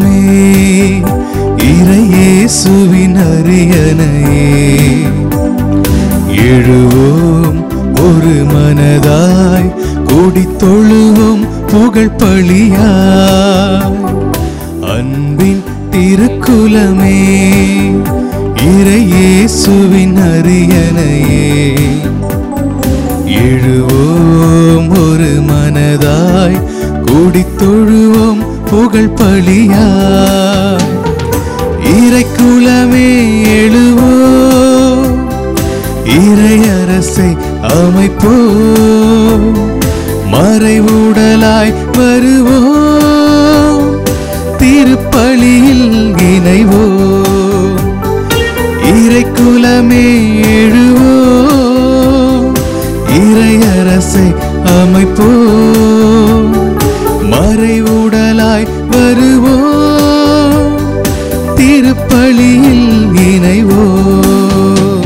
திருக்குலமே இறையேசுவின் அரியணையே எழுவோம் ஒரு மனதாய் கூடி தொழுவோம் புகழ் பழியாய் அன்பின் திருக்குலமே இறையேசுவின் அரியணையே எழுவோம் ஒரு மனதாய் கூடி தொழுவோம் புகழ் பழியாய் இறைக்குலமே எழுவோம் இறையரசை அமைப்போம் மறைவுடலாய் வருவோம் திருப்பலியில் இணைவோம் இறைக்குலமே எழுவோம் இறையரசை அமைப்போம் மறைவுடலாய் வருவோம் திருப்பலியில் இணைவோம்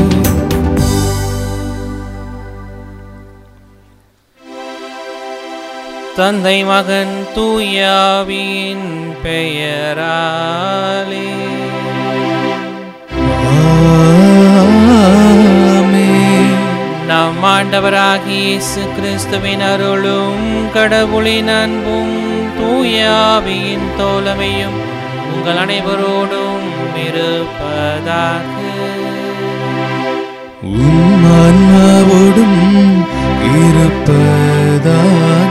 தந்தை மகன் தூயாவின் பெயராலே ஆமென். நம் ஆண்டவராகிய இயேசு கிறிஸ்துவின் அருளும் கடவுளின் அன்பும் தூயாவின் தோழமையும் உங்கள் அனைவரோடும் இருப்பதாக உம் ஆன்மாவோடும் இருப்பதாக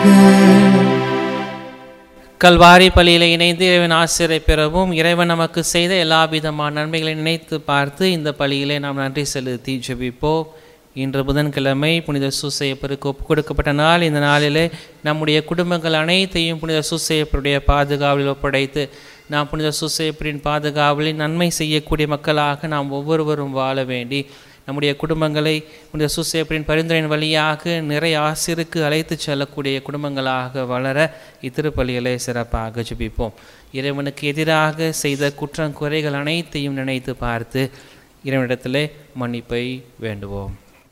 கல்வாரி பள்ளியில் இணைந்து இறைவன் ஆசிரியை பெறவும் இறைவன் நமக்கு செய்த எல்லா விதமான நன்மைகளை நினைத்து பார்த்து இந்த பள்ளியிலே நாம் நன்றி செலுத்தி ஜெபிப்போம் இன்று புதன்கிழமை புனித சூசையப்பருக்கு ஒப்பு கொடுக்கப்பட்ட நாள் இந்த நாளிலே நம்முடைய குடும்பங்கள் அனைத்தையும் புனித சூசையப்பருடைய பாதுகாவலில் ஒப்படைத்து நாம் புனித சூசையப்பரின் பாதுகாவலில் நன்மை செய்யக்கூடிய மக்களாக நாம் ஒவ்வொருவரும் வாழ வேண்டி நம்முடைய குடும்பங்களை புனித சூசையப்பரின் பரிந்துரையின் வழியாக நிறைய ஆசிருக்கு அழைத்து செல்லக்கூடிய குடும்பங்களாக வளர இத்திருப்பலிகளை சிறப்பாக ஜெபிப்போம் இறைவனுக்கு எதிராக செய்த குற்றம் குறைகள் அனைத்தையும் நினைத்து பார்த்து இறைவனிடத்திலே மன்னிப்பை வேண்டுவோம்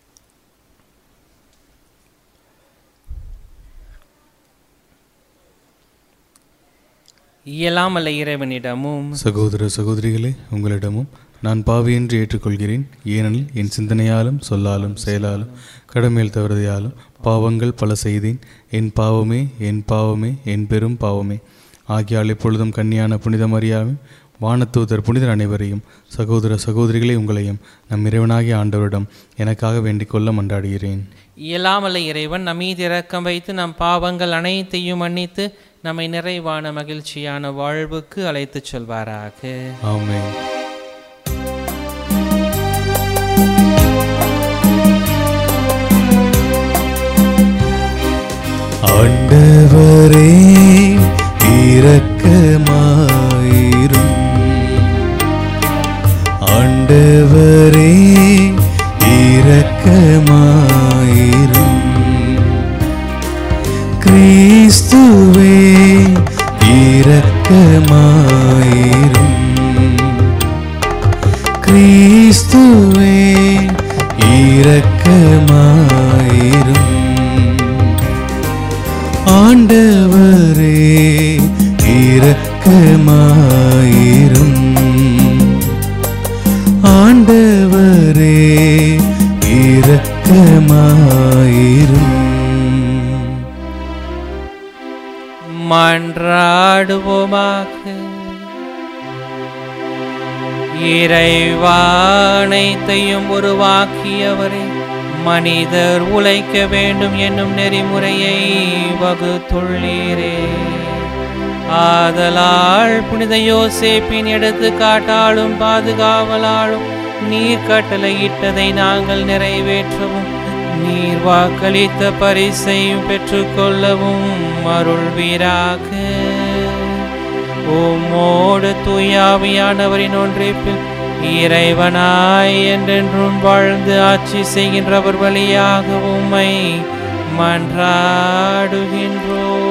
இயலாமல்ல இறைவனிடமும் சகோதர சகோதரிகளே உங்களிடமும் நான் பாவியென்று ஏற்றுக்கொள்கிறேன் ஏனெனில் என் சிந்தனையாலும் சொல்லாலும் செயலாலும் கடமையில் தவறுதையாலும் பாவங்கள் பல செய்தேன் என் பாவமே என் பாவமே என் பெரும் பாவமே ஆகியால் இப்பொழுதும் கன்னியான புனித மரியாவும் வானத்தூதர் புனிதர் அனைவரையும் சகோதர சகோதரிகளே உங்களையும் நம் இறைவனாகிய ஆண்டவரிடம் எனக்காக வேண்டிக் கொள்ள மன்றாடுகிறேன் இயலாமல்ல இறைவன் நம் மீது இரக்கம் வைத்து நம் பாவங்கள் அனைத்தையும் மன்னித்து நம்மை நிறைவான மகிழ்ச்சியான வாழ்வுக்கு அழைத்துச் செல்வாராக ஆமென் ஆண்டவரே இரக்கமாயிரும் ஆண்டவரே இரக்கமாயிரும் கிறிஸ்துவே இரக்கமாயிரும் கிறிஸ்துவே இரக்கமாயிரும் ஆண்டவரே இரக்கமாயிரும் ஆண்டவரே இரக்கமாயிரும் மன்றாடுவோமாக இறைவானைத்தையும் உருவாக்கியவரே மனிதர் உழைக்க வேண்டும் என்னும் நெறிமுறையை வகுத்துள்ளீரே ஆதலால் புனித யோசேப்பின் எடுத்துக்காட்டாலும் பாதுகாவலாலும் நீர் கட்டளையிட்டதை நாங்கள் நிறைவேற்றவும் நீர் வாக்களித்த பரிசையும் பெற்றுக்கொள்ளவும் அருள்வீராக உம்மோடு தூயாவியானவரின் ஒன்றிப்பில் இறைவனாய் என்றென்றும் வாழ்ந்து ஆட்சி செய்கின்றவர் வழியாக உம்மை மன்றாடுகின்றோம்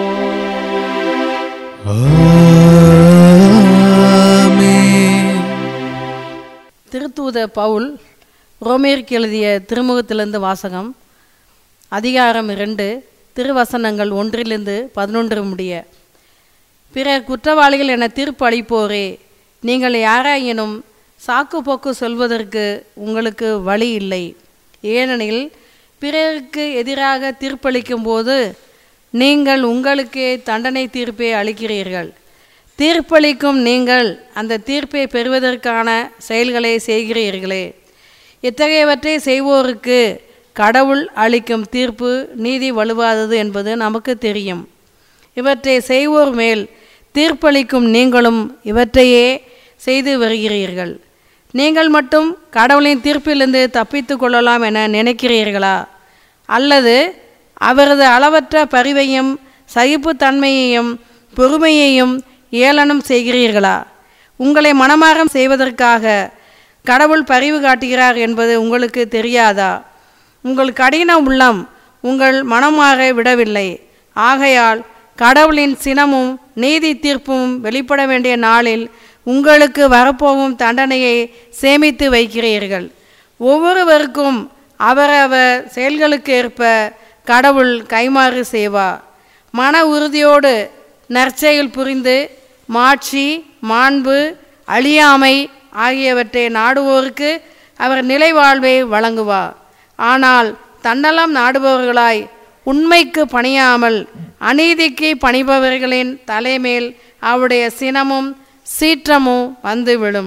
ஆமென் திருத்தூத பவுல் ரோமேருக்கு எழுதிய திருமுகத்திலிருந்து வாசகம் அதிகாரம் இரண்டு திருவசனங்கள் ஒன்றிலிருந்து பதினொன்று முடிய பிறர் குற்றவாளிகள் என தீர்ப்பு அளிப்போரே நீங்கள் யாராயினும் சாக்கு போக்கு சொல்வதற்கு உங்களுக்கு வழி இல்லை ஏனெனில் பிறருக்கு எதிராக தீர்ப்பளிக்கும் போது நீங்கள் உங்களுக்கே தண்டனை தீர்ப்பை அளிக்கிறீர்கள் தீர்ப்பளிக்கும் நீங்கள் அந்த தீர்ப்பை பெறுவதற்கான செயல்களை செய்கிறீர்களே இத்தகையவற்றை செய்வோருக்கு கடவுள் அளிக்கும் தீர்ப்பு நீதி வலுவாதது என்பது நமக்கு தெரியும் இவற்றை செய்வோர் மேல் தீர்ப்பளிக்கும் நீங்களும் இவற்றையே செய்து வருகிறீர்கள் நீங்கள் மட்டும் கடவுளின் தீர்ப்பிலிருந்து தப்பித்து கொள்ளலாம் என நினைக்கிறீர்களா அல்லது அவரது அளவற்ற பரிவையும் சகிப்புத்தன்மையையும் பொறுமையையும் ஏளனம் செய்கிறீர்களா உங்களை மனமாறம் செய்வதற்காக கடவுள் பரிவு காட்டுகிறார் என்பது உங்களுக்கு தெரியாதா உங்கள் கடின உள்ளம் உங்கள் மனமாக விடவில்லை ஆகையால் கடவுளின் சினமும் நீதி தீர்ப்பும் வெளிப்பட வேண்டிய நாளில் உங்களுக்கு வரப்போகும் தண்டனையை சேமித்து வைக்கிறீர்கள் ஒவ்வொருவருக்கும் அவரவர் செயல்களுக்கு ஏற்ப கடவுள் கைமாறு செய்வார் மன உறுதியோடு நற்செயல் புரிந்து மாட்சி மாண்பு அழியாமை ஆகியவற்றை நாடுவோருக்கு அவர் நிலைவாழ்வை வழங்குவார் ஆனால் தன்னலம் நாடுபவர்களாய் உண்மைக்கு பணியாமல் அநீதிக்கு பணிபவர்களின் தலைமேல் அவருடைய சினமும் சீற்றமும் வந்து விழும்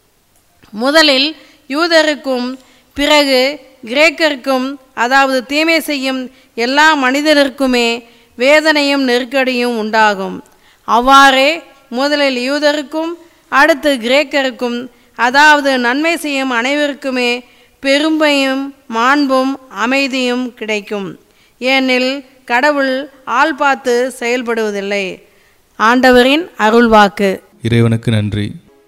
முதலில் யூதருக்கும் பிறகு கிரேக்கருக்கும் அதாவது தீமை செய்யும் எல்லா மனிதருக்குமே வேதனையும் நெருக்கடியும் உண்டாகும் அவ்வாறே முதலில் யூதருக்கும் அடுத்து கிரேக்கருக்கும் அதாவது நன்மை செய்யும் அனைவருக்குமே பெருமையும் மாண்பும் அமைதியும் கிடைக்கும் ஏனில் கடவுள் ஆள் பார்த்து செயல்படுவதில்லை ஆண்டவரின் அருள்வாக்கு இறைவனுக்கு நன்றி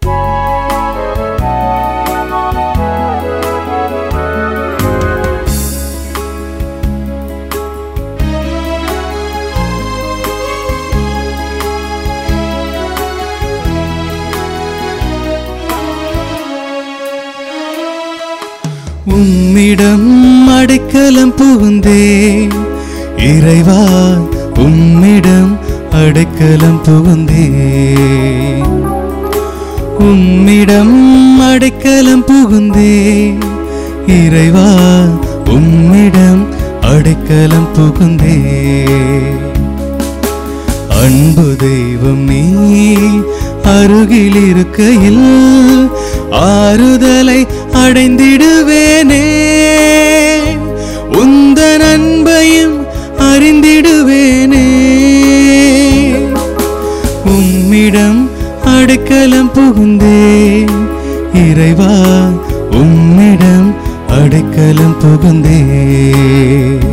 உம்மிடம் அடைக்கலம் புகுந்தேன் இறைவா உம்மிடம் அடைக்கலம் புகுந்தேன் உம்மிடம் அடைக்கலம் புகுந்தேன் இறைவா உம்மிடம் அடைக்கலம் புகுந்தேன் அன்பு தெய்வம் நீ அருகில் இருக்கையில் ஆறுதலை அடைந்திடுவேனே உந்தன் அன்பையும் அறிந்திடுவேனே உம்மிடம் அடைக்கலம் புகுந்தேன் இறைவா உம்மிடம் அடைக்கலம் புகுந்தேன்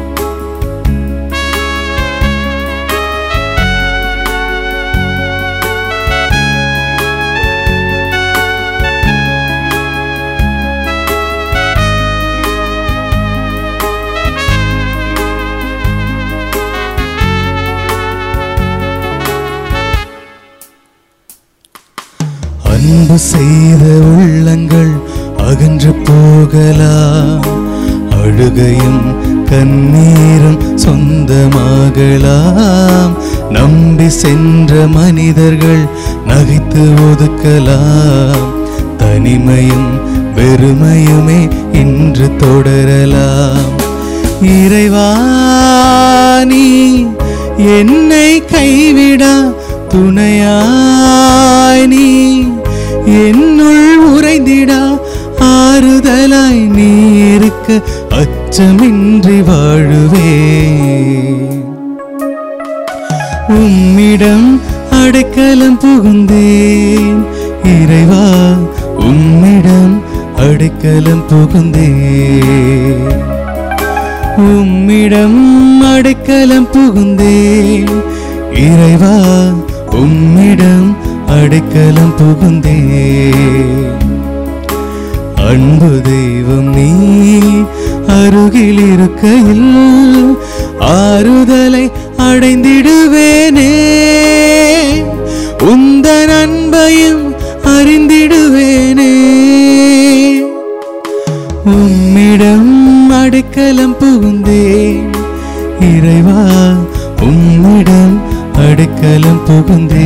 அன்பு செய்த உள்ளங்கள் அகன்று போகலாம் அழுகையும் கண்ணீரும் சொந்தமாகலாம் நம்பி சென்ற மனிதர்கள் நகைத்து ஒதுக்கலாம் தனிமையும் வெறுமையுமே இன்று தொடரலாம் இறைவா நீ என்னை கைவிடா துணையாய் நீ என்னுள் உறைந்திடா ஆறுதலாய் நீ இருக்க அச்சமின்றி வாழுவே உம்மிடம் அடைக்கலம் புகுந்தேன் இறைவா உம்மிடம் அடைக்கலம் புகுந்தேன் உம்மிடம் அடைக்கலம் புகுந்தேன் இறைவா உம்மிடம் அடைக்கலம் புகுந்தேன் அன்பு தெய்வம் நீ அருகில் இருக்கையில் ஆறுதலை அடைந்திடுவேனே உந்தன் அன்பையும் அறிந்திடுவேனே உம்மிடம் அடைக்கலம் புகுந்தேன் இறைவா உம்மிடம் அடைக்கலம் அடைக்கலம் புகுந்தே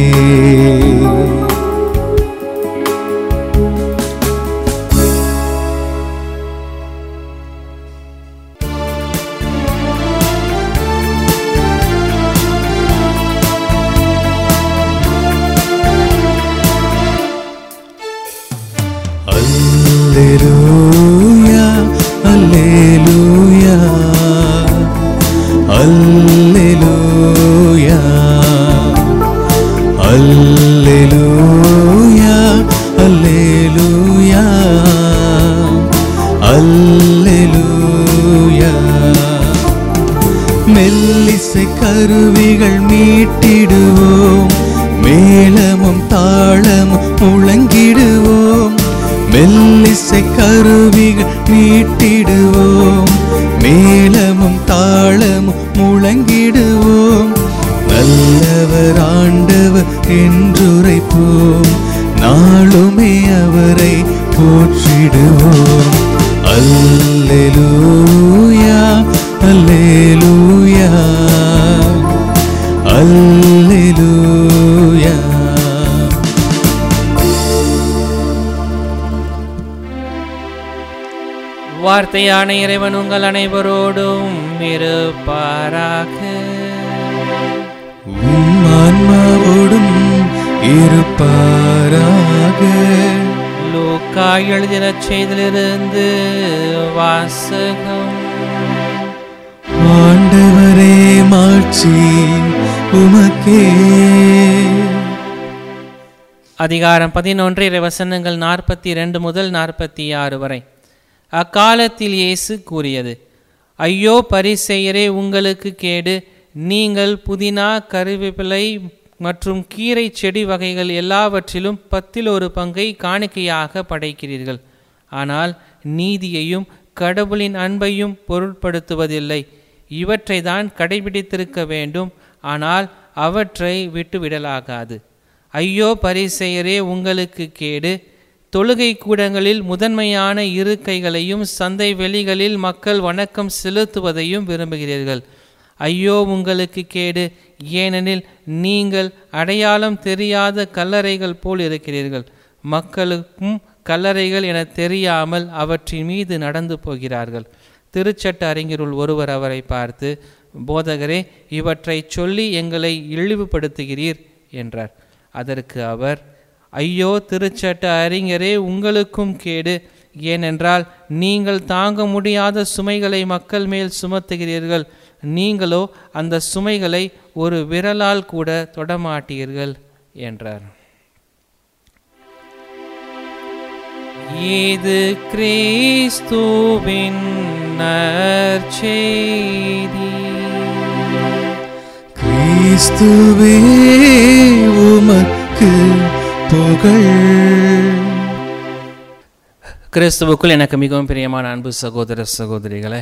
அல்லேலூயா அல்லேலூயா அல்லேலூயா அல்லேலூயா அல்லேலூயா அல்லேலூயா மெல்லிசை கருவிகள் மீட்டிடுவோம் மேளமும் தாளமும் முழங்கிடுவோம் மெல்லிசை கருவிகள் மீட்டிடுவோம் மேளமும் தாளமும் முழங்கிடுவோம் நல்லவர் ஆண்டவர் என்றுரைப்போம் நாளுமே அவரை போற்றிடுவோம் அல்லேலூயா அல்லேலூயா அல்லேலூயா வார்த்தையான இறைவன் உங்கள் அனைவரோடும் இருப்பாராக உம் ஆன்மாவோடும் இருப்பாராக லூக்கா எழுதின செய்திலிருந்து வாசகம் ஆண்டவரே மாட்சி உமக்கே அதிகாரம் பதினொன்று இறை வசனங்கள் நாற்பத்தி ரெண்டு முதல் நாற்பத்தி ஆறு வரை அக்காலத்தில் இயேசு கூறியது ஐயோ பரிசெயரே உங்களுக்கு கேடு நீங்கள் புதினா கருவேப்பிலை மற்றும் கீரை செடி வகைகள் எல்லாவற்றிலும் பத்தில் ஒரு பங்கை காணிக்கையாக படைக்கிறீர்கள் ஆனால் நீதியையும் கடவுளின் அன்பையும் பொருட்படுத்துவதில்லை இவற்றை தான் கடைபிடித்திருக்க வேண்டும் ஆனால் அவற்றை விட்டுவிடலாகாது ஐயோ பரிசெயரே உங்களுக்கு கேடு தொழுகை கூடங்களில் முதன்மையான இருக்கைகளையும் சந்தை வெளிகளில் மக்கள் வணக்கம் செலுத்துவதையும் விரும்புகிறீர்கள் ஐயோ உங்களுக்கு கேடு ஏனெனில் நீங்கள் அடையாளம் தெரியாத கல்லறைகள் போல் இருக்கிறீர்கள் மக்களுக்கும் கல்லறைகள் என தெரியாமல் அவற்றின் மீது நடந்து போகிறார்கள் திருச்சட்ட அறிஞருள் ஒருவர் அவரை பார்த்து போதகரே இவற்றை சொல்லி எங்களை இழிவுபடுத்துகிறீர் என்றார் அதற்கு அவர் ஐயோ திருச்சட்ட அறிஞரே உங்களுக்கும் கேடு ஏனென்றால் நீங்கள் தாங்க முடியாத சுமைகளை மக்கள் மேல் சுமத்துகிறீர்கள் நீங்களோ அந்த சுமைகளை ஒரு விரலால் கூட தொடமாட்டீர்கள் என்றார் இது கிறிஸ்துவின் நற்செய்தி கிறிஸ்துவே உமக்கு புகழ் கிறிஸ்துவுக்குள் எனக்கு மிகவும் பிரியமான அன்பு சகோதர சகோதரிகளே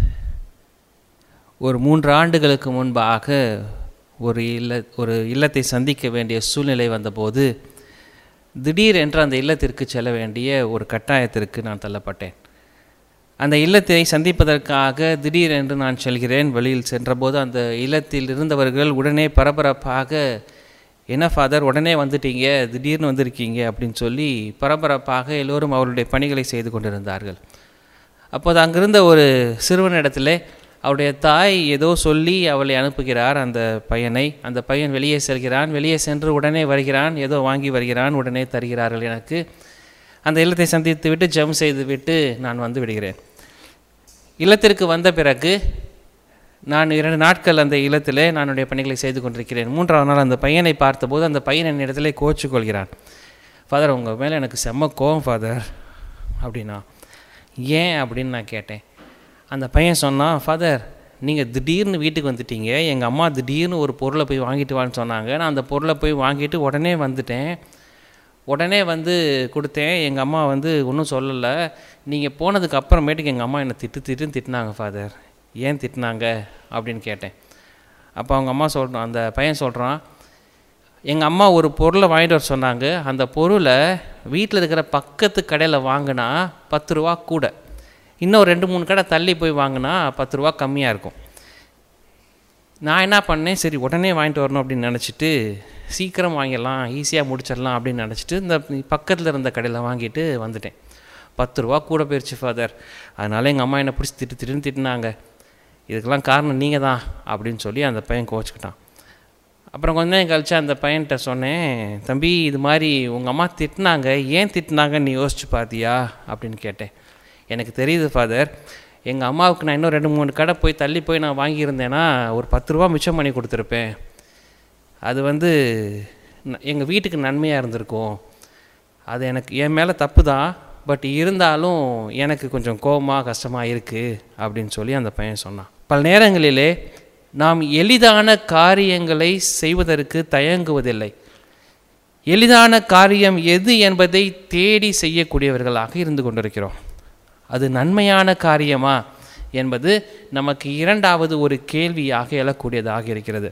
ஒரு மூன்று ஆண்டுகளுக்கு முன்பாக ஒரு இல்ல ஒரு இல்லத்தை சந்திக்க வேண்டிய சூழ்நிலை வந்தபோது திடீரென்று அந்த இல்லத்திற்கு செல்ல வேண்டிய ஒரு கட்டாயத்திற்கு நான் தள்ளப்பட்டேன் அந்த இல்லத்தை சந்திப்பதற்காக திடீரென்று நான் செல்கிறேன் வெளியில் சென்றபோது அந்த இல்லத்தில் இருந்தவர்கள் உடனே பரபரப்பாக என்ன ஃபாதர் உடனே வந்துட்டீங்க திடீர்னு வந்திருக்கீங்க அப்படின்னு சொல்லி பரபரப்பாக எல்லோரும் அவருடைய பணிகளை செய்து கொண்டிருந்தார்கள் அப்போது அங்கிருந்த ஒரு சிறுவனிடத்திலே அவருடைய தாய் ஏதோ சொல்லி அவளை அனுப்புகிறார் அந்த பையனை அந்த பையன் வெளியே செல்கிறான் வெளியே சென்று உடனே வருகிறான் ஏதோ வாங்கி வருகிறான் உடனே தருகிறார்கள் எனக்கு அந்த இல்லத்தை சந்தித்து விட்டு ஜம் செய்து விட்டு நான் வந்து விடுகிறேன் இல்லத்திற்கு வந்த பிறகு நான் இரண்டு நாட்கள் அந்த இல்லத்திலே நான் என்னுடைய பணிகளை செய்து கொண்டிருக்கிறேன் மூன்றாவது நாள் அந்த பையனை பார்த்தபோது அந்த பையன் என்னிடத்திலே கோச்சு கொள்கிறான் ஃபாதர் உங்கள் மேலே எனக்கு செம்ம கோவம் ஃபாதர் அப்படின்னா ஏன் அப்படின்னு நான் கேட்டேன் அந்த பையன் சொன்னான் ஃபாதர் நீங்கள் திடீர்னு வீட்டுக்கு வந்துட்டீங்க எங்கள் அம்மா திடீர்னு ஒரு பொருளை போய் வாங்கிட்டு வான்னு சொன்னாங்க நான் அந்த பொருளை போய் வாங்கிட்டு உடனே வந்துட்டேன் உடனே வந்து கொடுத்தேன் எங்கள் அம்மா வந்து ஒன்றும் சொல்லலை நீங்கள் போனதுக்கு அப்புறமேட்டுக்கு எங்கள் அம்மா என்னை திட்டு திட்டுன்னு திட்டினாங்க ஃபாதர் ஏன் திட்டினாங்க அப்படின்னு கேட்டேன் அப்போ அவங்க அம்மா சொல்கிறோம் அந்த பையன் சொல்கிறான் எங்கள் அம்மா ஒரு பொருளை வாங்கிட்டு வர சொன்னாங்க அந்த பொருளை வீட்டில் இருக்கிற பக்கத்து கடையில் வாங்கினா பத்து ரூபா கூட இன்னும் ரெண்டு மூணு கடை தள்ளி போய் வாங்கினா பத்து ரூபா கம்மியாக இருக்கும் நான் என்ன பண்ணேன் சரி உடனே வாங்கிட்டு வரணும் அப்படின்னு நினச்சிட்டு சீக்கிரம் வாங்கிடலாம் ஈஸியாக முடிச்சிடலாம் அப்படின்னு நினச்சிட்டு இந்த பக்கத்தில் இருந்த கடையில் வாங்கிட்டு வந்துட்டேன் பத்து ரூபா கூட போயிடுச்சு ஃபாதர் அதனால எங்கள் அம்மா என்னை பிடிச்சி திட்டு திட்டுன்னு திட்டினாங்க இதுக்கெல்லாம் காரணம் நீங்கள் தான் அப்படின்னு சொல்லி அந்த பையன் கோச்சிக்கிட்டான் அப்புறம் கொஞ்ச நேரம் கழிச்சு அந்த பையன்கிட்ட சொன்னேன் தம்பி இது மாதிரி உங்கள் அம்மா திட்டினாங்க ஏன் திட்டினாங்கன்னு நீ யோசிச்சு பார்த்தியா அப்படின்னு கேட்டேன் எனக்கு தெரியுது ஃபாதர் எங்கள் அம்மாவுக்கு நான் இன்னும் ரெண்டு மூணு கடை போய் தள்ளி போய் நான் வாங்கியிருந்தேன்னா ஒரு பத்து ரூபா மிச்சம் பண்ணி கொடுத்துருப்பேன் அது வந்து எங்கள் வீட்டுக்கு நன்மையாக இருந்திருக்கும் அது எனக்கு என் மேலே தப்பு தான் பட் இருந்தாலும் எனக்கு கொஞ்சம் கோபமாக கஷ்டமாக இருக்குது அப்படின்னு சொல்லி அந்த பையன் சொன்னான் பல நேரங்களிலே நாம் எளிதான காரியங்களை செய்வதற்கு தயங்குவதில்லை எளிதான காரியம் எது என்பதை தேடி செய்யக்கூடியவர்களாக இருந்து கொண்டிருக்கிறோம் அது நன்மையான காரியமா என்பது நமக்கு இரண்டாவது ஒரு கேள்வியாக எழக்கூடியதாக இருக்கிறது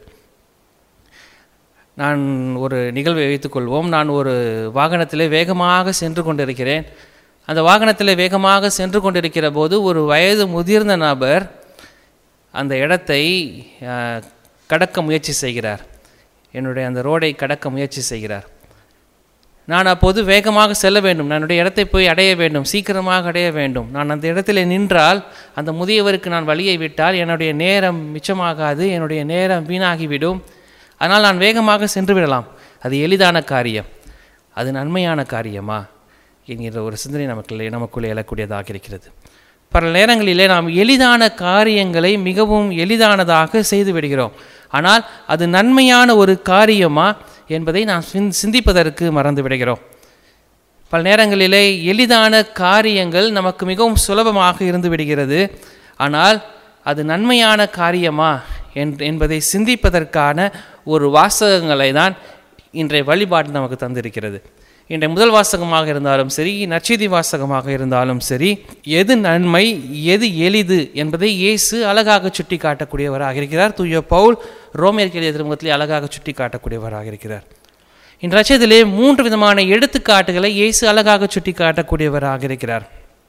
நான் ஒரு நிகழ்வை வைத்துக்கொள்வோம் நான் ஒரு வாகனத்தில் வேகமாக சென்று கொண்டிருக்கிறேன் அந்த வாகனத்தில் வேகமாக சென்று கொண்டிருக்கிற போது ஒரு வயது முதிர்ந்த நபர் அந்த இடத்தை அஹ், கடக்க முயற்சி செய்கிறார் என்னுடைய அந்த ரோடை கடக்க முயற்சி செய்கிறார் நான் அப்போது வேகமாக செல்ல வேண்டும் நான் என்னுடைய இடத்தை போய் அடைய வேண்டும் சீக்கிரமாக அடைய வேண்டும் நான் அந்த இடத்துல நின்றால் அந்த முதியவருக்கு நான் வழியை விட்டால் என்னுடைய நேரம் மிச்சமாகாது என்னுடைய நேரம் வீணாகிவிடும் அதனால் நான் வேகமாக சென்று விடலாம் அது எளிதான காரியம் அது நன்மையான காரியமா என்கிற ஒரு சிந்தனை நமக்குள்ளே நமக்குள்ளே எழக்கூடியதாக இருக்கிறது பல நேரங்களிலே நாம் எளிதான காரியங்களை மிகவும் எளிதானதாக செய்து விடுகிறோம் ஆனால் அது நன்மையான ஒரு காரியமா என்பதை நாம் சிந்- சிந்திப்பதற்கு மறந்து விடுகிறோம் பல நேரங்களிலே எளிதான காரியங்கள் நமக்கு மிகவும் சுலபமாக இருந்து விடுகிறது ஆனால் அது நன்மையான காரியமா என்- என்பதை சிந்திப்பதற்கான ஒரு வாசகங்களை தான் இன்றைய வழிபாடு நமக்கு தந்திருக்கிறது இன்றைய முதல் வாசகமாக இருந்தாலும் சரி நற்செய்தி வாசகமாக இருந்தாலும் சரி எது நன்மை எது எளிது என்பதை இயேசு அழகாக சுட்டி காட்டக்கூடியவராக இருக்கிறார் தூய பவுல் ரோமியர் எழுதிய திருமுகத்திலே அழகாக சுட்டி காட்டக்கூடியவராக இருக்கிறார் இன்று ரச்சத்திலே மூன்று விதமான எடுத்துக்காட்டுகளை இயேசு அழகாக சுட்டி காட்டக்கூடியவராக இருக்கிறார்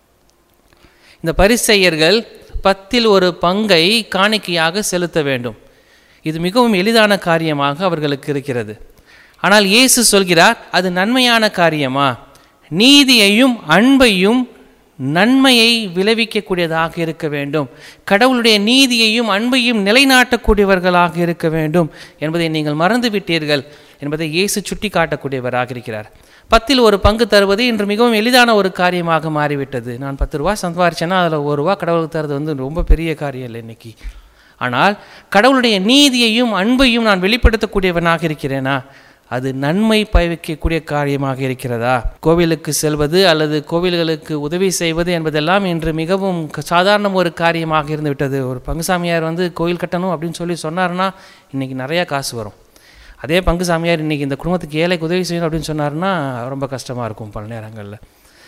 இந்த பரிசெயர்கள் பத்தில் ஒரு பங்கை காணிக்கையாக செலுத்த வேண்டும் இது மிகவும் எளிதான காரியமாக அவர்களுக்கு இருக்கிறது ஆனால் இயேசு சொல்கிறார் அது நன்மையான காரியமா நீதியையும் அன்பையும் நன்மையை விளைவிக்கக்கூடியதாக இருக்க வேண்டும் கடவுளுடைய நீதியையும் அன்பையும் நிலைநாட்டக்கூடியவர்களாக இருக்க வேண்டும் என்பதை நீங்கள் மறந்து விட்டீர்கள் என்பதை இயேசு சுட்டி காட்டக்கூடியவராக இருக்கிறார் பத்தில் ஒரு பங்கு தருவது இன்று மிகவும் எளிதான ஒரு காரியமாக மாறிவிட்டது நான் பத்து ரூபா சம்பாரிச்சேன்னா அதில் ஒரு ரூபா கடவுளுக்கு தருது வந்து ரொம்ப பெரிய காரியம் இல்லை இன்னைக்கு ஆனால் கடவுளுடைய நீதியையும் அன்பையும் நான் வெளிப்படுத்தக்கூடியவனாக இருக்கிறேனா அது நன்மை பயவிக்கக்கூடிய காரியமாக இருக்கிறதா கோவிலுக்கு செல்வது அல்லது கோவில்களுக்கு உதவி செய்வது என்பதெல்லாம் இன்று மிகவும் க- சாதாரண ஒரு காரியமாக இருந்து விட்டது ஒரு பங்குசாமியார் வந்து கோயில் கட்டணும் அப்படின்னு சொல்லி சொன்னாருன்னா இன்னைக்கு நிறையா காசு வரும் அதே பங்கு சாமியார் இன்னைக்கு இந்த குடும்பத்துக்கு ஏழைக்கு உதவி செய்யணும் அப்படின்னு சொன்னாருன்னா ரொம்ப கஷ்டமாக இருக்கும் பல நேரங்களில்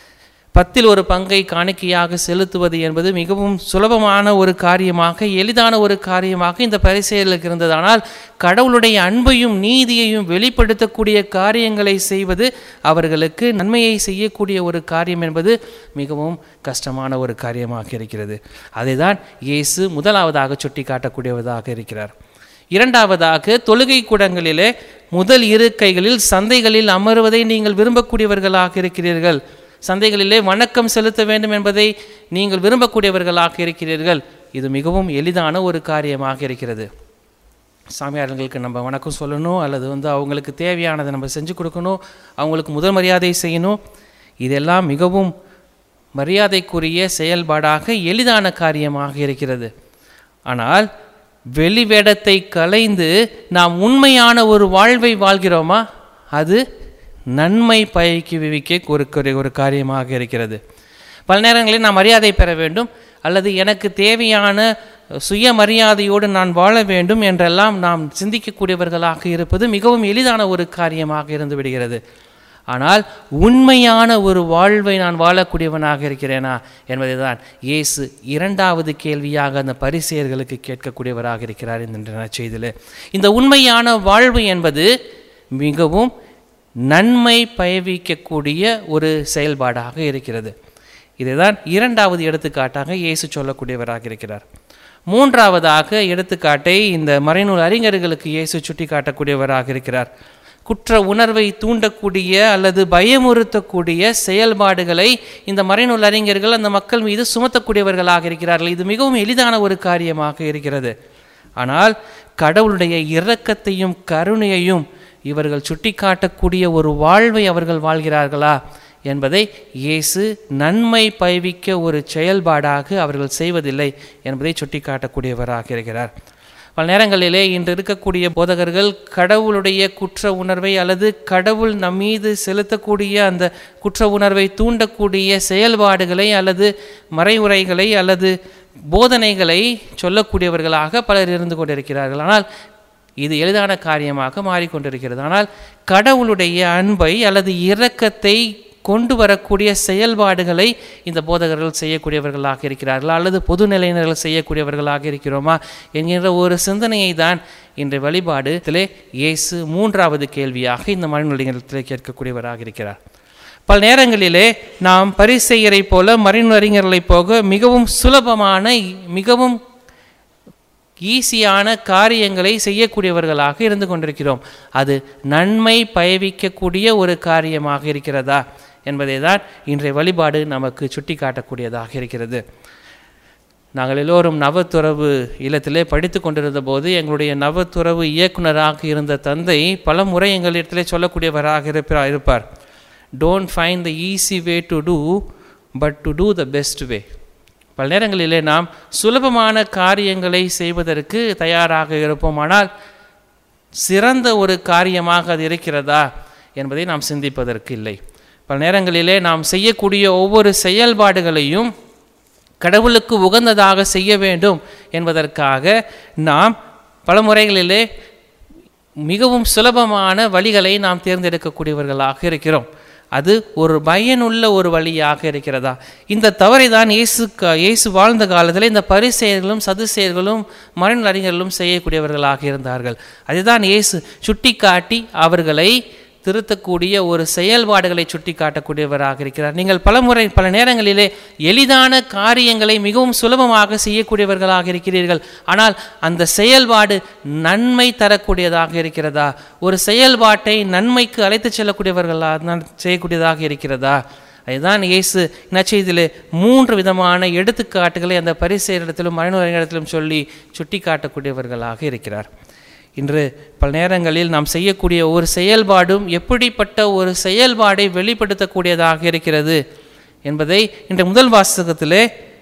பத்தில் ஒரு பங்கை காணிக்கையாக செலுத்துவது என்பது மிகவும் சுலபமான ஒரு காரியமாக எளிதான ஒரு காரியமாக இந்த பரிசெயலுக்கு இருந்தது ஆனால் கடவுளுடைய அன்பையும் நீதியையும் வெளிப்படுத்தக்கூடிய காரியங்களை செய்வது அவர்களுக்கு நன்மையை செய்யக்கூடிய ஒரு காரியம் என்பது மிகவும் கஷ்டமான ஒரு காரியமாக இருக்கிறது அதைதான் இயேசு முதலாவதாக சுட்டி காட்டக்கூடியவதாக இருக்கிறார் இரண்டாவதாக தொழுகை கூடங்களிலே முதல் இருக்கைகளில் சந்தைகளில் அமருவதை நீங்கள் விரும்பக்கூடியவர்களாக இருக்கிறீர்கள் சந்தைகளிலே வணக்கம் செலுத்த வேண்டும் என்பதை நீங்கள் விரும்பக்கூடியவர்களாக இருக்கிறீர்கள் இது மிகவும் எளிதான ஒரு காரியமாக இருக்கிறது சாமியார்களுக்கு நம்ம வணக்கம் சொல்லணும் அல்லது வந்து அவங்களுக்கு தேவையானதை நம்ம செஞ்சு கொடுக்கணும் அவங்களுக்கு முதல் மரியாதை செய்யணும் இதெல்லாம் மிகவும் மரியாதைக்குரிய செயல்பாடாக எளிதான காரியமாக இருக்கிறது ஆனால் வெளிவேடத்தை கலைந்து நாம் உண்மையான ஒரு வாழ்வை வாழ்கிறோமா அது நன்மை பயக்கி விவிக்க ஒரு ஒரு- ஒரு காரியமாக இருக்கிறது பல நேரங்களில் நான் மரியாதை பெற வேண்டும் அல்லது எனக்கு தேவையான சுயமரியாதையோடு நான் வாழ வேண்டும் என்றெல்லாம் நாம் சிந்திக்கக்கூடியவர்களாக இருப்பது மிகவும் எளிதான ஒரு காரியமாக இருந்து விடுகிறது ஆனால் உண்மையான ஒரு வாழ்வை நான் வாழக்கூடியவனாக இருக்கிறேனா என்பதை தான் இயேசு இரண்டாவது கேள்வியாக அந்த பரிசெயர்களுக்கு கேட்கக்கூடியவராக இருக்கிறார் இந்த செய்தியில் இந்த உண்மையான வாழ்வு என்பது மிகவும் நன்மை பயவிக்கக்கூடிய ஒரு செயல்பாடாக இருக்கிறது இதுதான் இரண்டாவது எடுத்துக்காட்டாக இயேசு சொல்லக்கூடியவராக இருக்கிறார் மூன்றாவதாக எடுத்துக்காட்டை இந்த மறைநூல் அறிஞர்களுக்கு இயேசு சுட்டி காட்டக்கூடியவராக இருக்கிறார் குற்ற உணர்வை தூண்டக்கூடிய அல்லது பயமுறுத்தக்கூடிய செயல்பாடுகளை இந்த மறைநூல் அறிஞர்கள் அந்த மக்கள் மீது சுமத்தக்கூடியவர்களாக இருக்கிறார்கள் இது மிகவும் எளிதான ஒரு காரியமாக இருக்கிறது ஆனால் கடவுளுடைய இரக்கத்தையும் கருணையையும் இவர்கள் சுட்டிக்காட்டக்கூடிய ஒரு வாழ்வை அவர்கள் வாழ்கிறார்களா என்பதை இயேசு நன்மை பயவிக்க ஒரு செயல்பாடாக அவர்கள் செய்வதில்லை என்பதை சுட்டிக்காட்டக்கூடியவராக இருக்கிறார் பல நேரங்களிலே இன்று இருக்கக்கூடிய போதகர்கள் கடவுளுடைய குற்ற உணர்வை அல்லது கடவுள் நம் மீது செலுத்தக்கூடிய அந்த குற்ற உணர்வை தூண்டக்கூடிய செயல்பாடுகளை அல்லது மறைவுரைகளை அல்லது போதனைகளை சொல்லக்கூடியவர்களாக பலர் இருந்து கொண்டிருக்கிறார்கள் ஆனால் இது எளிதான காரியமாக மாறிக்கொண்டிருக்கிறது ஆனால் கடவுளுடைய அன்பை அல்லது இரக்கத்தை கொண்டு வரக்கூடிய செயல்பாடுகளை இந்த போதகர்கள் செய்யக்கூடியவர்களாக இருக்கிறார்களா அல்லது பொதுநிலையினர்கள் செய்யக்கூடியவர்களாக இருக்கிறோமா என்கின்ற ஒரு சிந்தனையை தான் இன்றைய வழிபாடுத்திலே இயேசு மூன்றாவது கேள்வியாக இந்த மறைநூலிடத்திலே கேட்கக்கூடியவராக இருக்கிறார் பல நேரங்களிலே நாம் பரிசெயரை போல மறைநறிஞர்களைப் போக மிகவும் சுலபமான மிகவும் ஈஸியான காரியங்களை செய்யக்கூடியவர்களாக இருந்து கொண்டிருக்கிறோம் அது நன்மை பயவிக்கக்கூடிய ஒரு காரியமாக இருக்கிறதா என்பதை தான் இன்றைய வழிபாடு நமக்கு சுட்டி காட்டக்கூடியதாக இருக்கிறது நாங்கள் எல்லோரும் நவத்துறவு இல்லத்திலே படித்து கொண்டிருந்த போது எங்களுடைய நவத்துறவு இயக்குனராக இருந்த தந்தை பல முறை எங்களிடத்திலே சொல்லக்கூடியவராக இருப்பார் இருப்பார் don't find the easy way to do but to do the best way பல நேரங்களிலே நாம் சுலபமான காரியங்களை செய்வதற்கு தயாராக இருப்போம் ஆனால் சிறந்த ஒரு காரியமாக அது இருக்கிறதா என்பதை நாம் சிந்திப்பதற்கு இல்லை பல நேரங்களிலே நாம் செய்யக்கூடிய ஒவ்வொரு செயல்பாடுகளையும் கடவுளுக்கு உகந்ததாக செய்ய வேண்டும் என்பதற்காக நாம் பல முறைகளிலே மிகவும் சுலபமான வழிகளை நாம் தேர்ந்தெடுக்கக்கூடியவர்களாக இருக்கிறோம் அது ஒரு பயனுள்ள ஒரு வழியாக இருக்கிறதா இந்த தவறை தான் இயேசு இயேசு வாழ்ந்த காலத்தில் இந்த பரிசெயர்களும் சதுசெயர்களும் மரண அறிஞர்களும் செய்யக்கூடியவர்களாக இருந்தார்கள் அதுதான் இயேசு சுட்டிக்காட்டி அவர்களை திருத்தக்கூடிய ஒரு செயல்பாடுகளை சுட்டி காட்டக்கூடியவராக இருக்கிறார் நீங்கள் பலமுறை பல நேரங்களிலே எளிதான காரியங்களை மிகவும் சுலபமாக செய்யக்கூடியவர்களாக இருக்கிறீர்கள் ஆனால் அந்த செயல்பாடு நன்மை தரக்கூடியதாக இருக்கிறதா ஒரு செயல்பாட்டை நன்மைக்கு அழைத்து செல்லக்கூடியவர்களாக செய்யக்கூடியதாக இருக்கிறதா அதுதான் இயேசு நச்செய்தியிலே மூன்று விதமான எடுத்துக்காட்டுகளை அந்த பரிசெயரிடத்திலும் மறைநூறிடத்திலும் சொல்லி சுட்டி காட்டக்கூடியவர்களாக இருக்கிறார் இன்று பல நேரங்களில் நாம் செய்யக்கூடிய ஒரு செயல்பாடும் எப்படிப்பட்ட ஒரு செயல்பாடை வெளிப்படுத்தக்கூடியதாக இருக்கிறது என்பதை இன்று முதல் வாசகத்திலே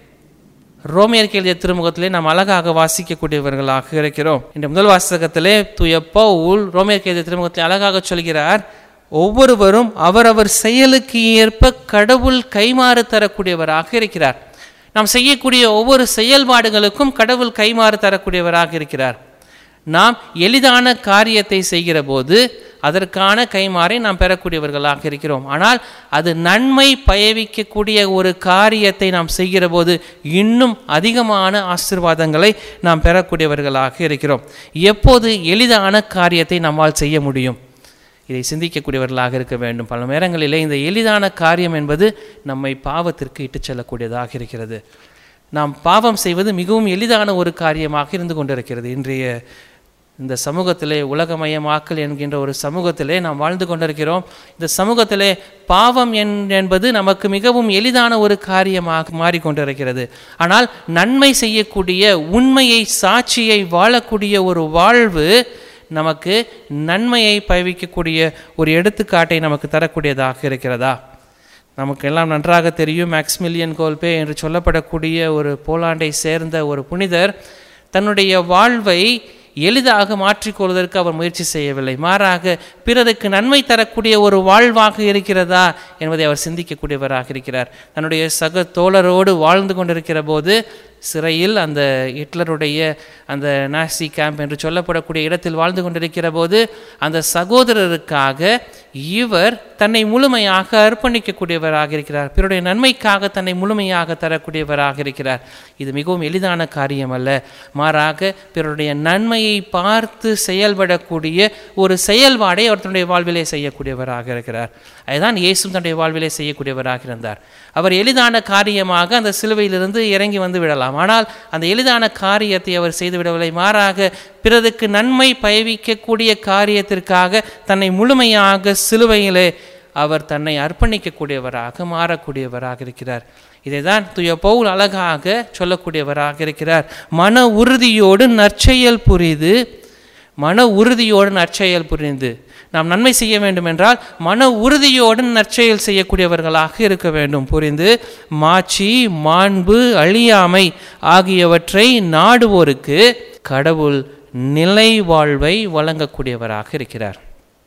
ரோமியர் எழுதிய திருமுகத்திலே நாம் அழகாக வாசிக்கக்கூடியவர்களாக இருக்கிறோம் இந்த முதல் வாசகத்திலே தூய பவுல் ரோமியர் எழுதிய திருமுகத்திலே அழகாக சொல்கிறார் ஒவ்வொருவரும் அவரவர் செயலுக்கு ஏற்ப கடவுள் கைமாறு தரக்கூடியவராக இருக்கிறார் நாம் செய்யக்கூடிய ஒவ்வொரு செயல்பாடுகளுக்கும் கடவுள் கைமாறு தரக்கூடியவராக இருக்கிறார் நாம் எளிதான காரியத்தை செய்கிற போது அதற்கான கைமாறை நாம் பெறக்கூடியவர்களாக இருக்கிறோம் ஆனால் அது நன்மை பயவிக்கக்கூடிய ஒரு காரியத்தை நாம் செய்கிற போது இன்னும் அதிகமான ஆசிர்வாதங்களை நாம் பெறக்கூடியவர்களாக இருக்கிறோம் எப்போது எளிதான காரியத்தை நம்மால் செய்ய முடியும் இதை சிந்திக்கக்கூடியவர்களாக இருக்க வேண்டும் பல நேரங்களிலே இந்த எளிதான காரியம் என்பது நம்மை பாவத்திற்கு இட்டுச் செல்லக்கூடியதாக இருக்கிறது நாம் பாவம் செய்வது மிகவும் எளிதான ஒரு காரியமாக இருந்து கொண்டிருக்கிறது இன்றைய இந்த சமூகத்திலே உலகமயமாக்கல் என்கின்ற ஒரு சமூகத்திலே நாம் வாழ்ந்து கொண்டிருக்கிறோம் இந்த சமூகத்திலே பாவம் என்பது நமக்கு மிகவும் எளிதான ஒரு காரியமாக மாறிக்கொண்டிருக்கிறது ஆனால் நன்மை செய்யக்கூடிய உண்மையை சாட்சியை வாழக்கூடிய ஒரு வாழ்வு நமக்கு நன்மையை பயவிக்கக்கூடிய ஒரு எடுத்துக்காட்டை நமக்கு தரக்கூடியதாக இருக்கிறதா நமக்கு எல்லாம் நன்றாக தெரியும் மேக்ஸ்மில்லியன் கோல்பே என்று சொல்லப்படக்கூடிய ஒரு போலாண்டை சேர்ந்த ஒரு புனிதர் தன்னுடைய வாழ்வை எளிதாக மாற்றிக்கொள்வதற்கு அவர் முயற்சி செய்யவில்லை மாறாக பிறருக்கு நன்மை தரக்கூடிய ஒரு வாழ்வாக இருக்கிறதா என்பதை அவர் சிந்திக்கக்கூடியவராக இருக்கிறார் தன்னுடைய சக தோழரோடு வாழ்ந்து கொண்டிருக்கிற போது சிறையில் அந்த ஹிட்லருடைய அந்த நாசி கேம்ப் என்று சொல்லப்படக்கூடிய இடத்தில் வாழ்ந்து கொண்டிருக்கிற போது அந்த சகோதரருக்காக இவர் தன்னை முழுமையாக அர்ப்பணிக்கக்கூடியவராக இருக்கிறார் பிறருடைய நன்மைக்காக தன்னை முழுமையாக தரக்கூடியவராக இருக்கிறார் இது மிகவும் எளிதான காரியம் அல்ல மாறாக பிறருடைய நன்மையை பார்த்து செயல்படக்கூடிய ஒரு செயல்பாடை அவர் தன்னுடைய வாழ்விலே செய்யக்கூடியவராக இருக்கிறார் அதுதான் இயேசும் தன்னுடைய வாழ்விலே செய்யக்கூடியவராக இருந்தார் அவர் எளிதான காரியமாக அந்த சிலுவையிலிருந்து இறங்கி வந்து விடலாம் ஆனால் அந்த எளிதான காரியத்தை அவர் செய்து விடவில்லை மாறாக பிறருக்கு நன்மை பயவிக்கக்கூடிய காரியத்திற்காக தன்னை முழுமையாக சிலுவையிலே அவர் தன்னை அர்ப்பணிக்கக்கூடியவராக மாறக்கூடியவராக இருக்கிறார் இதைதான் துய பவுல் அழகாக சொல்லக்கூடியவராக இருக்கிறார் மன உறுதியோடு நற்செயல் புரிது மன உறுதியோடு நற்செயல் புரிந்து நாம் நன்மை செய்ய வேண்டும் என்றால் மன உறுதியோடு நற்செயல் செய்யக்கூடியவர்களாக இருக்க வேண்டும் புரிந்து மாட்சி மாண்பு அழியாமை ஆகியவற்றை நாடுவோருக்கு கடவுள் நிலை வாழ்வை வழங்கக்கூடியவராக இருக்கிறார்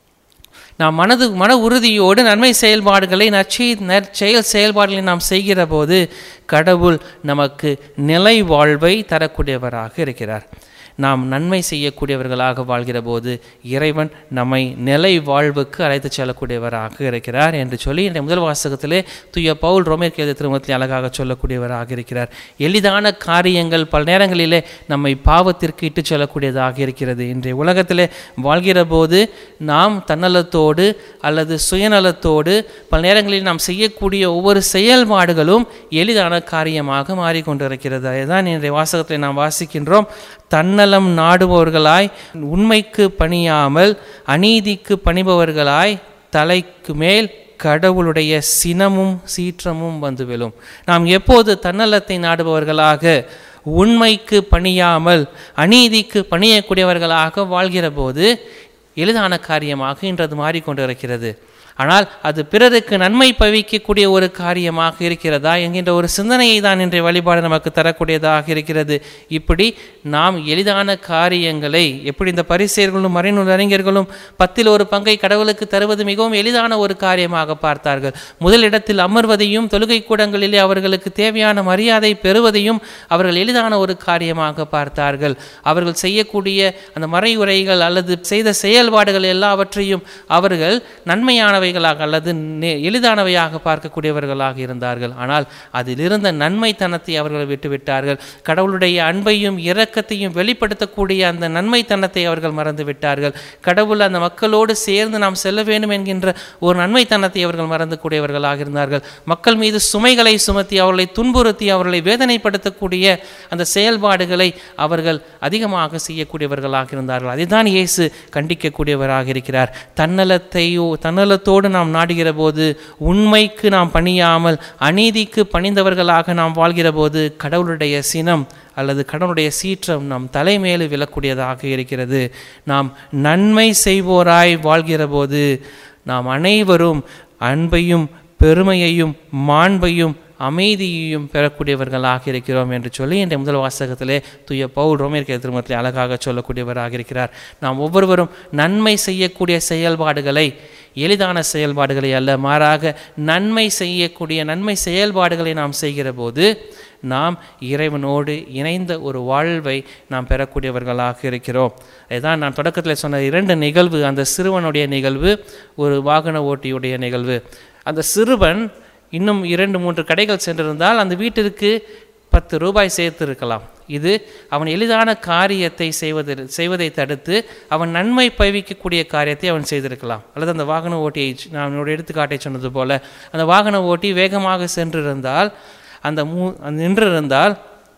நாம் மனது மன உறுதியோடு நன்மை செயல்பாடுகளை நற்செய் நற்செயல் செயல்பாடுகளை நாம் செய்கிற போது கடவுள் நமக்கு நிலை வாழ்வை தரக்கூடியவராக இருக்கிறார் நாம் நன்மை செய்யக்கூடியவர்களாக வாழ்கிற போது இறைவன் நம்மை நிலை வாழ்வுக்கு அழைத்து செல்லக்கூடியவராக இருக்கிறார் என்று சொல்லி இந்த முதல் வாசகத்திலே துய பவுல் ரோமேர் எழுத திருமணத்தில் அழகாக சொல்லக்கூடியவராக இருக்கிறார் எளிதான காரியங்கள் பல நேரங்களிலே நம்மை பாவத்திற்கு இட்டு செல்லக்கூடியதாக இருக்கிறது இன்றைய உலகத்திலே வாழ்கிற போது நாம் தன்னலத்தோடு அல்லது சுயநலத்தோடு பல நேரங்களில் நாம் செய்யக்கூடிய ஒவ்வொரு செயல்பாடுகளும் எளிதான காரியமாக மாறிக்கொண்டிருக்கிறது அதுதான் இன்றைய வாசகத்தில் நாம் வாசிக்கின்றோம் தன்னலம் நாடுபவர்களாய் உண்மைக்கு பணியாமல் அநீதிக்கு பணிபவர்களாய் தலைக்கு மேல் கடவுளுடைய சினமும் சீற்றமும் வந்து விழும் நாம் எப்போது தன்னலத்தை நாடுபவர்களாக உண்மைக்கு பணியாமல் அநீதிக்கு பணியக்கூடியவர்களாக வாழ்கிற போது எளிதான காரியமாக இன்றது மாறிக்கொண்டிருக்கிறது ஆனால் அது பிறருக்கு நன்மை பவிக்கக்கூடிய ஒரு காரியமாக இருக்கிறதா என்கின்ற ஒரு சிந்தனையை தான் இன்றைய வழிபாடு நமக்கு தரக்கூடியதாக இருக்கிறது இப்படி நாம் எளிதான காரியங்களை எப்படி இந்த பரிசெயர்களும் மறைநூல் அறிஞர்களும் பத்தில் ஒரு பங்கை கடவுளுக்கு தருவது மிகவும் எளிதான ஒரு காரியமாக பார்த்தார்கள் முதலிடத்தில் அமர்வதையும் தொழுகை கூடங்களிலே அவர்களுக்கு தேவையான மரியாதை பெறுவதையும் அவர்கள் எளிதான ஒரு காரியமாக பார்த்தார்கள் அவர்கள் செய்யக்கூடிய அந்த மறையுரைகள் அல்லது செய்த செயல்பாடுகள் எல்லாவற்றையும் அவர்கள் நன்மையானவை நன்மைகளாக அல்லது எளிதானவையாக பார்க்கக்கூடியவர்களாக இருந்தார்கள் ஆனால் அதில் இருந்த நன்மைத்தனத்தை அவர்கள் விட்டுவிட்டார்கள் கடவுளுடைய அன்பையும் இரக்கத்தையும் வெளிப்படுத்தக்கூடிய அந்த நன்மைத்தனத்தை அவர்கள் மறந்து விட்டார்கள் கடவுள் அந்த மக்களோடு சேர்ந்து நாம் செல்ல வேண்டும் என்கின்ற ஒரு நன்மைத்தனத்தை அவர்கள் மறந்து கூடியவர்களாக இருந்தார்கள் மக்கள் மீது சுமைகளை சுமத்தி அவர்களை துன்புறுத்தி அவர்களை வேதனைப்படுத்தக்கூடிய அந்த செயல்பாடுகளை அவர்கள் அதிகமாக செய்யக்கூடியவர்களாக இருந்தார்கள் அதைதான் இயேசு கண்டிக்கக்கூடியவராக இருக்கிறார் தன்னலத்தையோ தன்னலத்தோடு நாம் நாடுகிற போது உண்மைக்கு நாம் பணியாமல் அநீதிக்கு பணிந்தவர்களாக நாம் வாழ்கிற போது கடவுளுடைய சினம் அல்லது கடவுளுடைய சீற்றம் நம் தலைமேலு விழக்கூடியதாக இருக்கிறது நாம் நன்மை செய்வோராய் வாழ்கிற போது நாம் அனைவரும் அன்பையும் பெருமையையும் மாண்பையும் அமைதியையும் பெறக்கூடியவர்களாக இருக்கிறோம் என்று சொல்லி இந்த முதல் வாசகத்திலே தூய பவுல் ரோமியர் திருமணத்தில் அழகாக சொல்லக்கூடியவராக இருக்கிறார் நாம் ஒவ்வொருவரும் நன்மை செய்யக்கூடிய செயல்பாடுகளை எளிதான செயல்பாடுகளை அல்ல மாறாக நன்மை செய்யக்கூடிய நன்மை செயல்பாடுகளை நாம் செய்கிற போது நாம் இறைவனோடு இணைந்த ஒரு வாழ்வை நாம் பெறக்கூடியவர்களாக இருக்கிறோம் இதுதான் நான் தொடக்கத்தில் சொன்ன இரண்டு நிகழ்வு அந்த சிறுவனுடைய நிகழ்வு ஒரு வாகன ஓட்டியுடைய நிகழ்வு அந்த சிறுவன் இன்னும் இரண்டு மூன்று கடைகள் சென்றிருந்தால் அந்த வீட்டிற்கு பத்து ரூபாய் சேர்த்து இருக்கலாம் இது அவன் எளிதான காரியத்தை செய்வதை செய்வதை தடுத்து அவன் நன்மை பவிக்கக்கூடிய காரியத்தை அவன் செய்திருக்கலாம் அல்லது அந்த வாகன ஓட்டியை நான் என்னோட எடுத்துக்காட்டை சொன்னது போல அந்த வாகன ஓட்டி வேகமாக சென்றிருந்தால் அந்த மூ நின்றிருந்தால்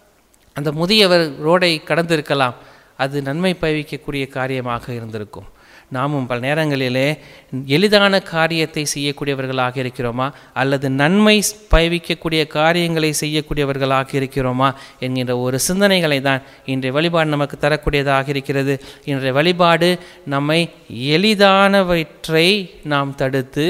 அந்த முதியவர் ரோடை கடந்திருக்கலாம் அது நன்மை பவிக்கக்கூடிய காரியமாக இருந்திருக்கும் நாமும் பல நேரங்களிலே எளிதான காரியத்தை செய்யக்கூடியவர்களாக இருக்கிறோமா அல்லது நன்மை பயவிக்கக்கூடிய காரியங்களை செய்யக்கூடியவர்களாக இருக்கிறோமா என்கின்ற ஒரு சிந்தனைகளை தான் இன்றைய வழிபாடு நமக்கு தரக்கூடியதாக இருக்கிறது இன்றைய வழிபாடு நம்மை எளிதானவற்றை நாம் தடுத்து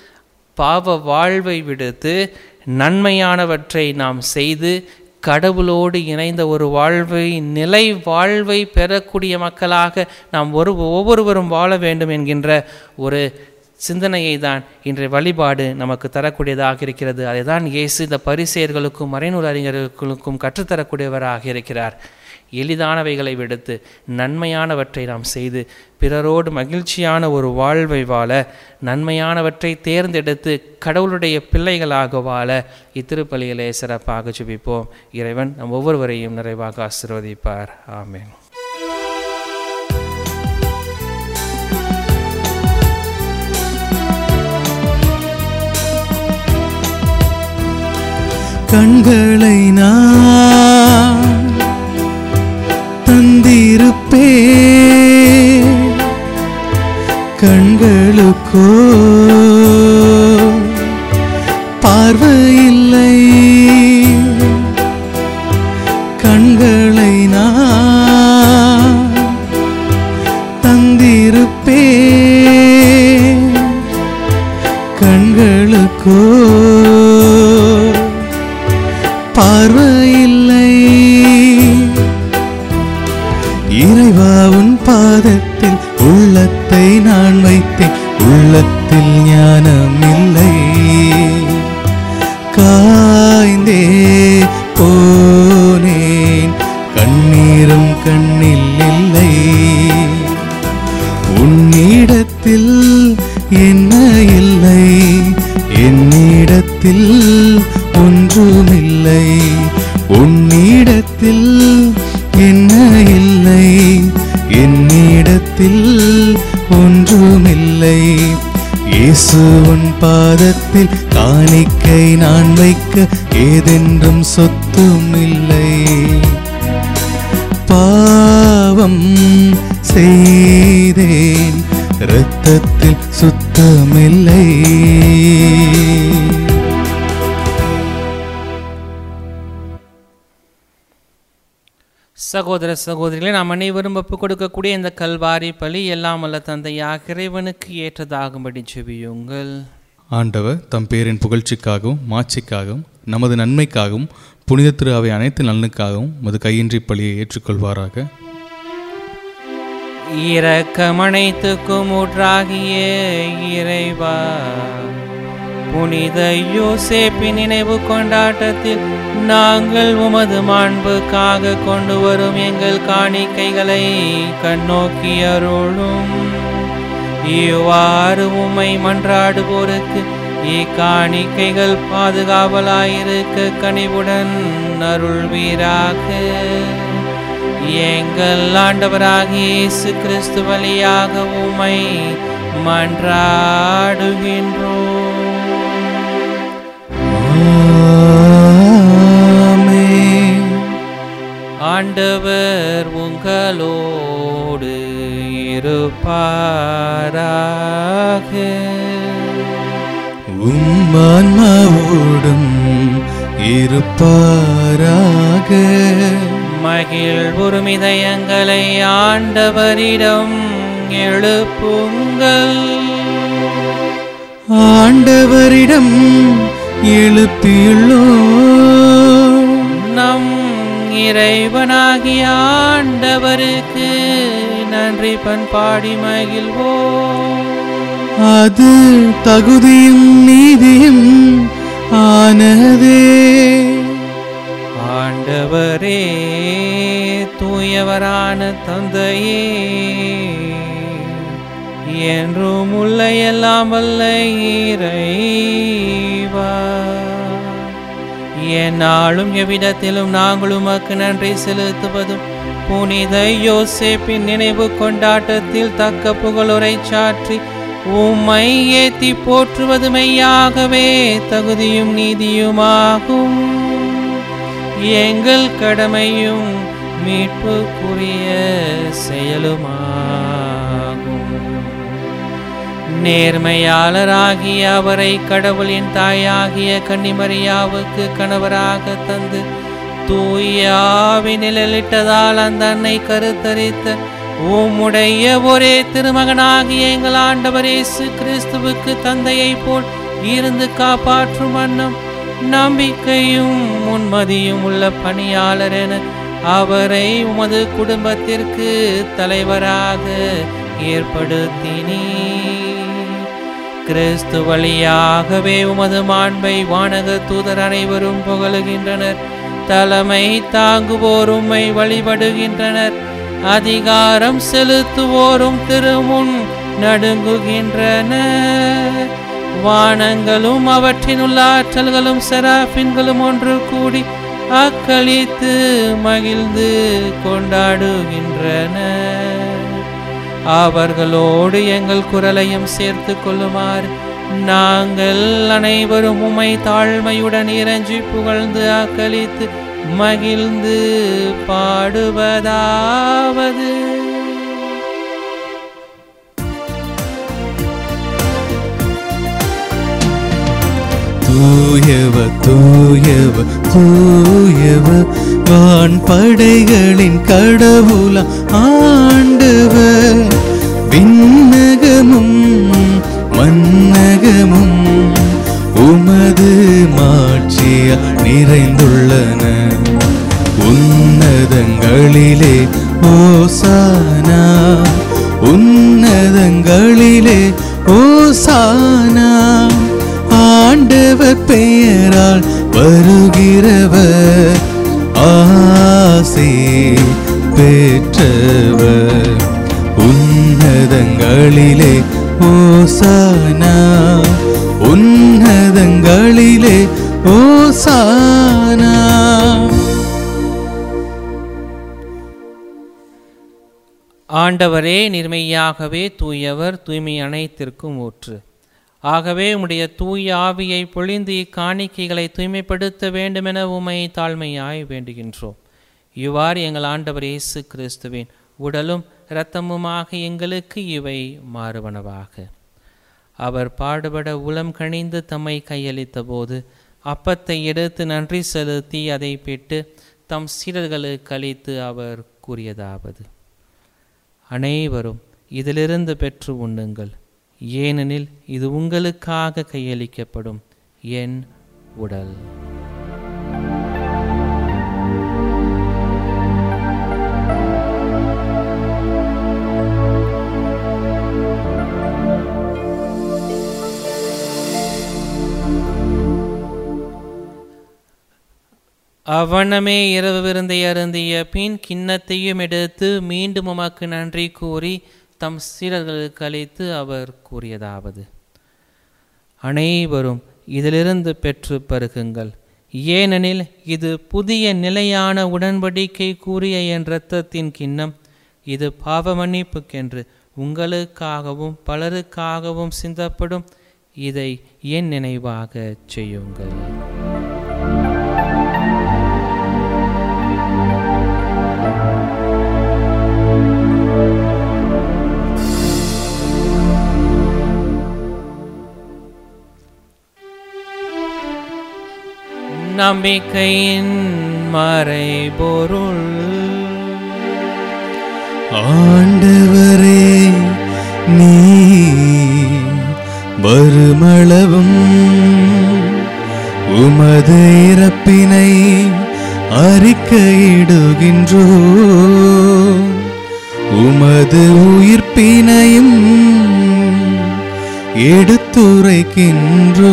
பாவ வாழ்வை விடுத்து நன்மையானவற்றை நாம் செய்து கடவுளோடு இணைந்த ஒரு வாழ்வை நிலை வாழ்வை பெறக்கூடிய மக்களாக நாம் ஒரு ஒவ்வொருவரும் வாழ வேண்டும் என்கின்ற ஒரு சிந்தனையை தான் இன்றைய வழிபாடு நமக்கு தரக்கூடியதாக இருக்கிறது அதை தான் இயேசு இந்த பரிசெயர்களுக்கும் மறைநூல் அறிஞர்களுக்கும் கற்றுத்தரக்கூடியவராக இருக்கிறார் எளிதானவைகளை விடுத்து நன்மையானவற்றை நாம் செய்து பிறரோடு மகிழ்ச்சியான ஒரு வாழ்வை வாழ நன்மையானவற்றை தேர்ந்தெடுத்து கடவுளுடைய பிள்ளைகளாக வாழ இத்திருப்பலியிலே சிறப்பாக ஜெபிப்போம் இறைவன் நம் ஒவ்வொருவரையும் நிறைவாக ஆசிர்வதிப்பார் ஆமென் கண்களை நான் தந்திருப்பே கண்களுக்கோ பார்வையில்லை கண்களை நான் தந்திருப்பே கண்களுக்கோ பார்வையில்லை இறைவா உன் பாதத்தில் உள்ளத்தை நான் வைத்தேன் உள்ளத்தில் ஞானம் இல்லை காய்ந்தே போனேன் கண்ணீரும் கண்ணில் இல்லை உன்னிடத்தில் என்ன இல்லை என்னிடத்தில் ஒன்றுமில்லை உன்னிடத்தில் என்ன இல்லை என்னிடத்தில் ஒன்றுமில்லை இயேசு உன் பாதத்தில் காணிக்கை நான் வைக்க ஏதென்றும் சொத்தும் இல்லை பாவம் செய்தேன் இரத்தத்தில் சுத்தமில்லை சகோதர சகோதரிகளே நாம் அனைவரும் ஒப்புக் கொடுக்கக்கூடிய இந்த கல்வாரி பலி எல்லாம் அல்ல தந்தையாக இறைவனுக்கு ஏற்றதாகும்படி செவியுங்கள் ஆண்டவர் தம் பேரின் புகழ்ச்சிக்காகவும் மாட்சிக்காகவும் நமது நன்மைக்காகவும் புனித திரு அவை அனைத்து நலனுக்காகவும் மது கையின்றி பலியை ஏற்றுக்கொள்வாராக இரக்கமனைத்துக்கும் ஊற்றாகிய இறைவா புனித யோசேப்பின் நினைவு கொண்டாட்டத்தில் நாங்கள் உமது மாண்புக்காக கொண்டு வரும் எங்கள் காணிக்கைகளை கண்ணோக்கி அருளும் இவ்வாறு உம்மை மன்றாடுவோருக்கு இக்காணிக்கைகள் பாதுகாவலாயிருக்க கனிவுடன் அருள்வீராக எங்கள் ஆண்டவராகிய இயேசு கிறிஸ்து வழியாக உம்மை மன்றாடுகின்றோம் ஆமென். ஆண்டவர் உங்களோடு இருப்பாராக உம்மான்மாவோடும் இருப்பாராக மகிழ் உரிமிதயங்களை ஆண்டவரிடம் எழுப்புங்கள் ஆண்டவரிடம் எழுப்பியுள்ளோ நம் இறைவனாகிய ஆண்டவருக்கு நன்றி பண்பாடி மகிழ்வோம் அது தகுதியும் நீதியும் ஆனதே ஆண்டவரே தூயவரான தந்தையே என்றும் உள்ள எல்லாம் வல்ல இறைவா என்னாலும் எவ்விடத்திலும் நாங்கள் உமக்கு நன்றி செலுத்துவதும் புனித யோசேப்பின் நினைவு கொண்டாட்டத்தில் தக்க புகழுரை சாற்றி உம்மை ஏத்தி போற்றுவது மெய்யாகவே தகுதியும் நீதியுமாகும் எங்கள் கடமையும் மீட்புக்குரிய செயலுமாகும் நேர்மையாளராகிய அவரை கடவுளின் தாயாகிய கன்னிமரியாவுக்கு கணவராக தந்து தூயாவி நிழலிட்டதால் அந்த அன்னை கருத்தரித்த உம்முடைய ஒரே திருமகனாகிய எங்கள் ஆண்டவர் இயேசு கிறிஸ்துவுக்கு தந்தையைப் போல் இருந்து காப்பாற்றும் வண்ணம் நம்பிக்கையும் உன்மதியும் உள்ள பணியாளர் என அவரை உமது குடும்பத்திற்கு தலைவராக ஏற்படுத்தினீ கிறிஸ்து வழியாகவே உமது மாண்பை வானக தூதர் அனைவரும் புகழுகின்றனர் தலைமை தாங்குவோர் உம்மை வழிபடுகின்றனர் அதிகாரம் செலுத்துவோரும் திருமுன் நடுங்குகின்றனர் வானங்களும் அவற்றினுள்ள ஆற்றல்களும் செராபின்களும் ஒன்று கூடி அக்களித்து மகிழ்ந்து கொண்டாடுகின்றன அவர்களோடு எங்கள் குரலையும் சேர்த்து கொள்ளுமாறு நாங்கள் அனைவரும் உம்மை தாழ்மையுடன் இறைஞ்சி புகழ்ந்து அக்களித்து மகிழ்ந்து பாடுவதாவது தூயவ தூயவ தூயவ வான் படைகளின் கடவுள ஆண்டவர் விண்ணகமும் மன்னகமும் உமது மாட்சிய நிறைந்துள்ளன உன்னதங்களிலே ஓசானா உன்னதங்களிலே ஓசானா ஆண்டவர் பெயரால் வருகிறவர் ஆசை பெற்றவர் உன்னதங்களிலே ஓசானா உன்னதங்களிலே ஓசானா ஆண்டவரே நிர்மையாகவே தூயவர் தூய்மை அனைத்திற்கும் ஊற்று ஆகவே உம்முடைய தூய ஆவியை பொழிந்து இக்காணிக்கைகளை தூய்மைப்படுத்த வேண்டுமென உமை தாழ்மையாய் வேண்டுகின்றோம் இவ்வாறு எங்கள் ஆண்டவர் இயேசு கிறிஸ்துவின் உடலும் இரத்தமுமாக எங்களுக்கு இவை மாறுவனவாக அவர் பாடுபட உளம் கணிந்து தம்மை கையளித்த போது அப்பத்தை எடுத்து நன்றி செலுத்தி அதை பெற்று தம் சீடர்களுக்கு அளித்து அவர் கூறியதாவது அனைவரும் இதிலிருந்து பெற்று உண்ணுங்கள் ஏனெனில் இது உங்களுக்காக கையளிக்கப்படும் என் உடல் அவனமே இரவு விருந்தை அருந்திய பின் கிண்ணத்தையும் எடுத்து மீண்டும் உமக்கு நன்றி கூறி தம் சீடர்களுக்கு அளித்து அவர் கூறியதாவது அனைவரும் இதிலிருந்து பெற்று பருகுங்கள் ஏனெனில் இது புதிய நிலையான உடன்படிக்கை கூறிய என் இரத்தத்தின் கிண்ணம் இது பாவ மன்னிப்புக்கென்று உங்களுக்காகவும் பலருக்காகவும் சிந்தப்படும் இதை என் நினைவாக செய்யுங்கள் நம்பிக்கையின் மறைபொருள் ஆண்டவரே நீ வருமளவும் உமது இறப்பினை அறிக்கையிடுகின்றோ உமது உயிர்ப்பினையும் எடுத்துரைக்கின்றோ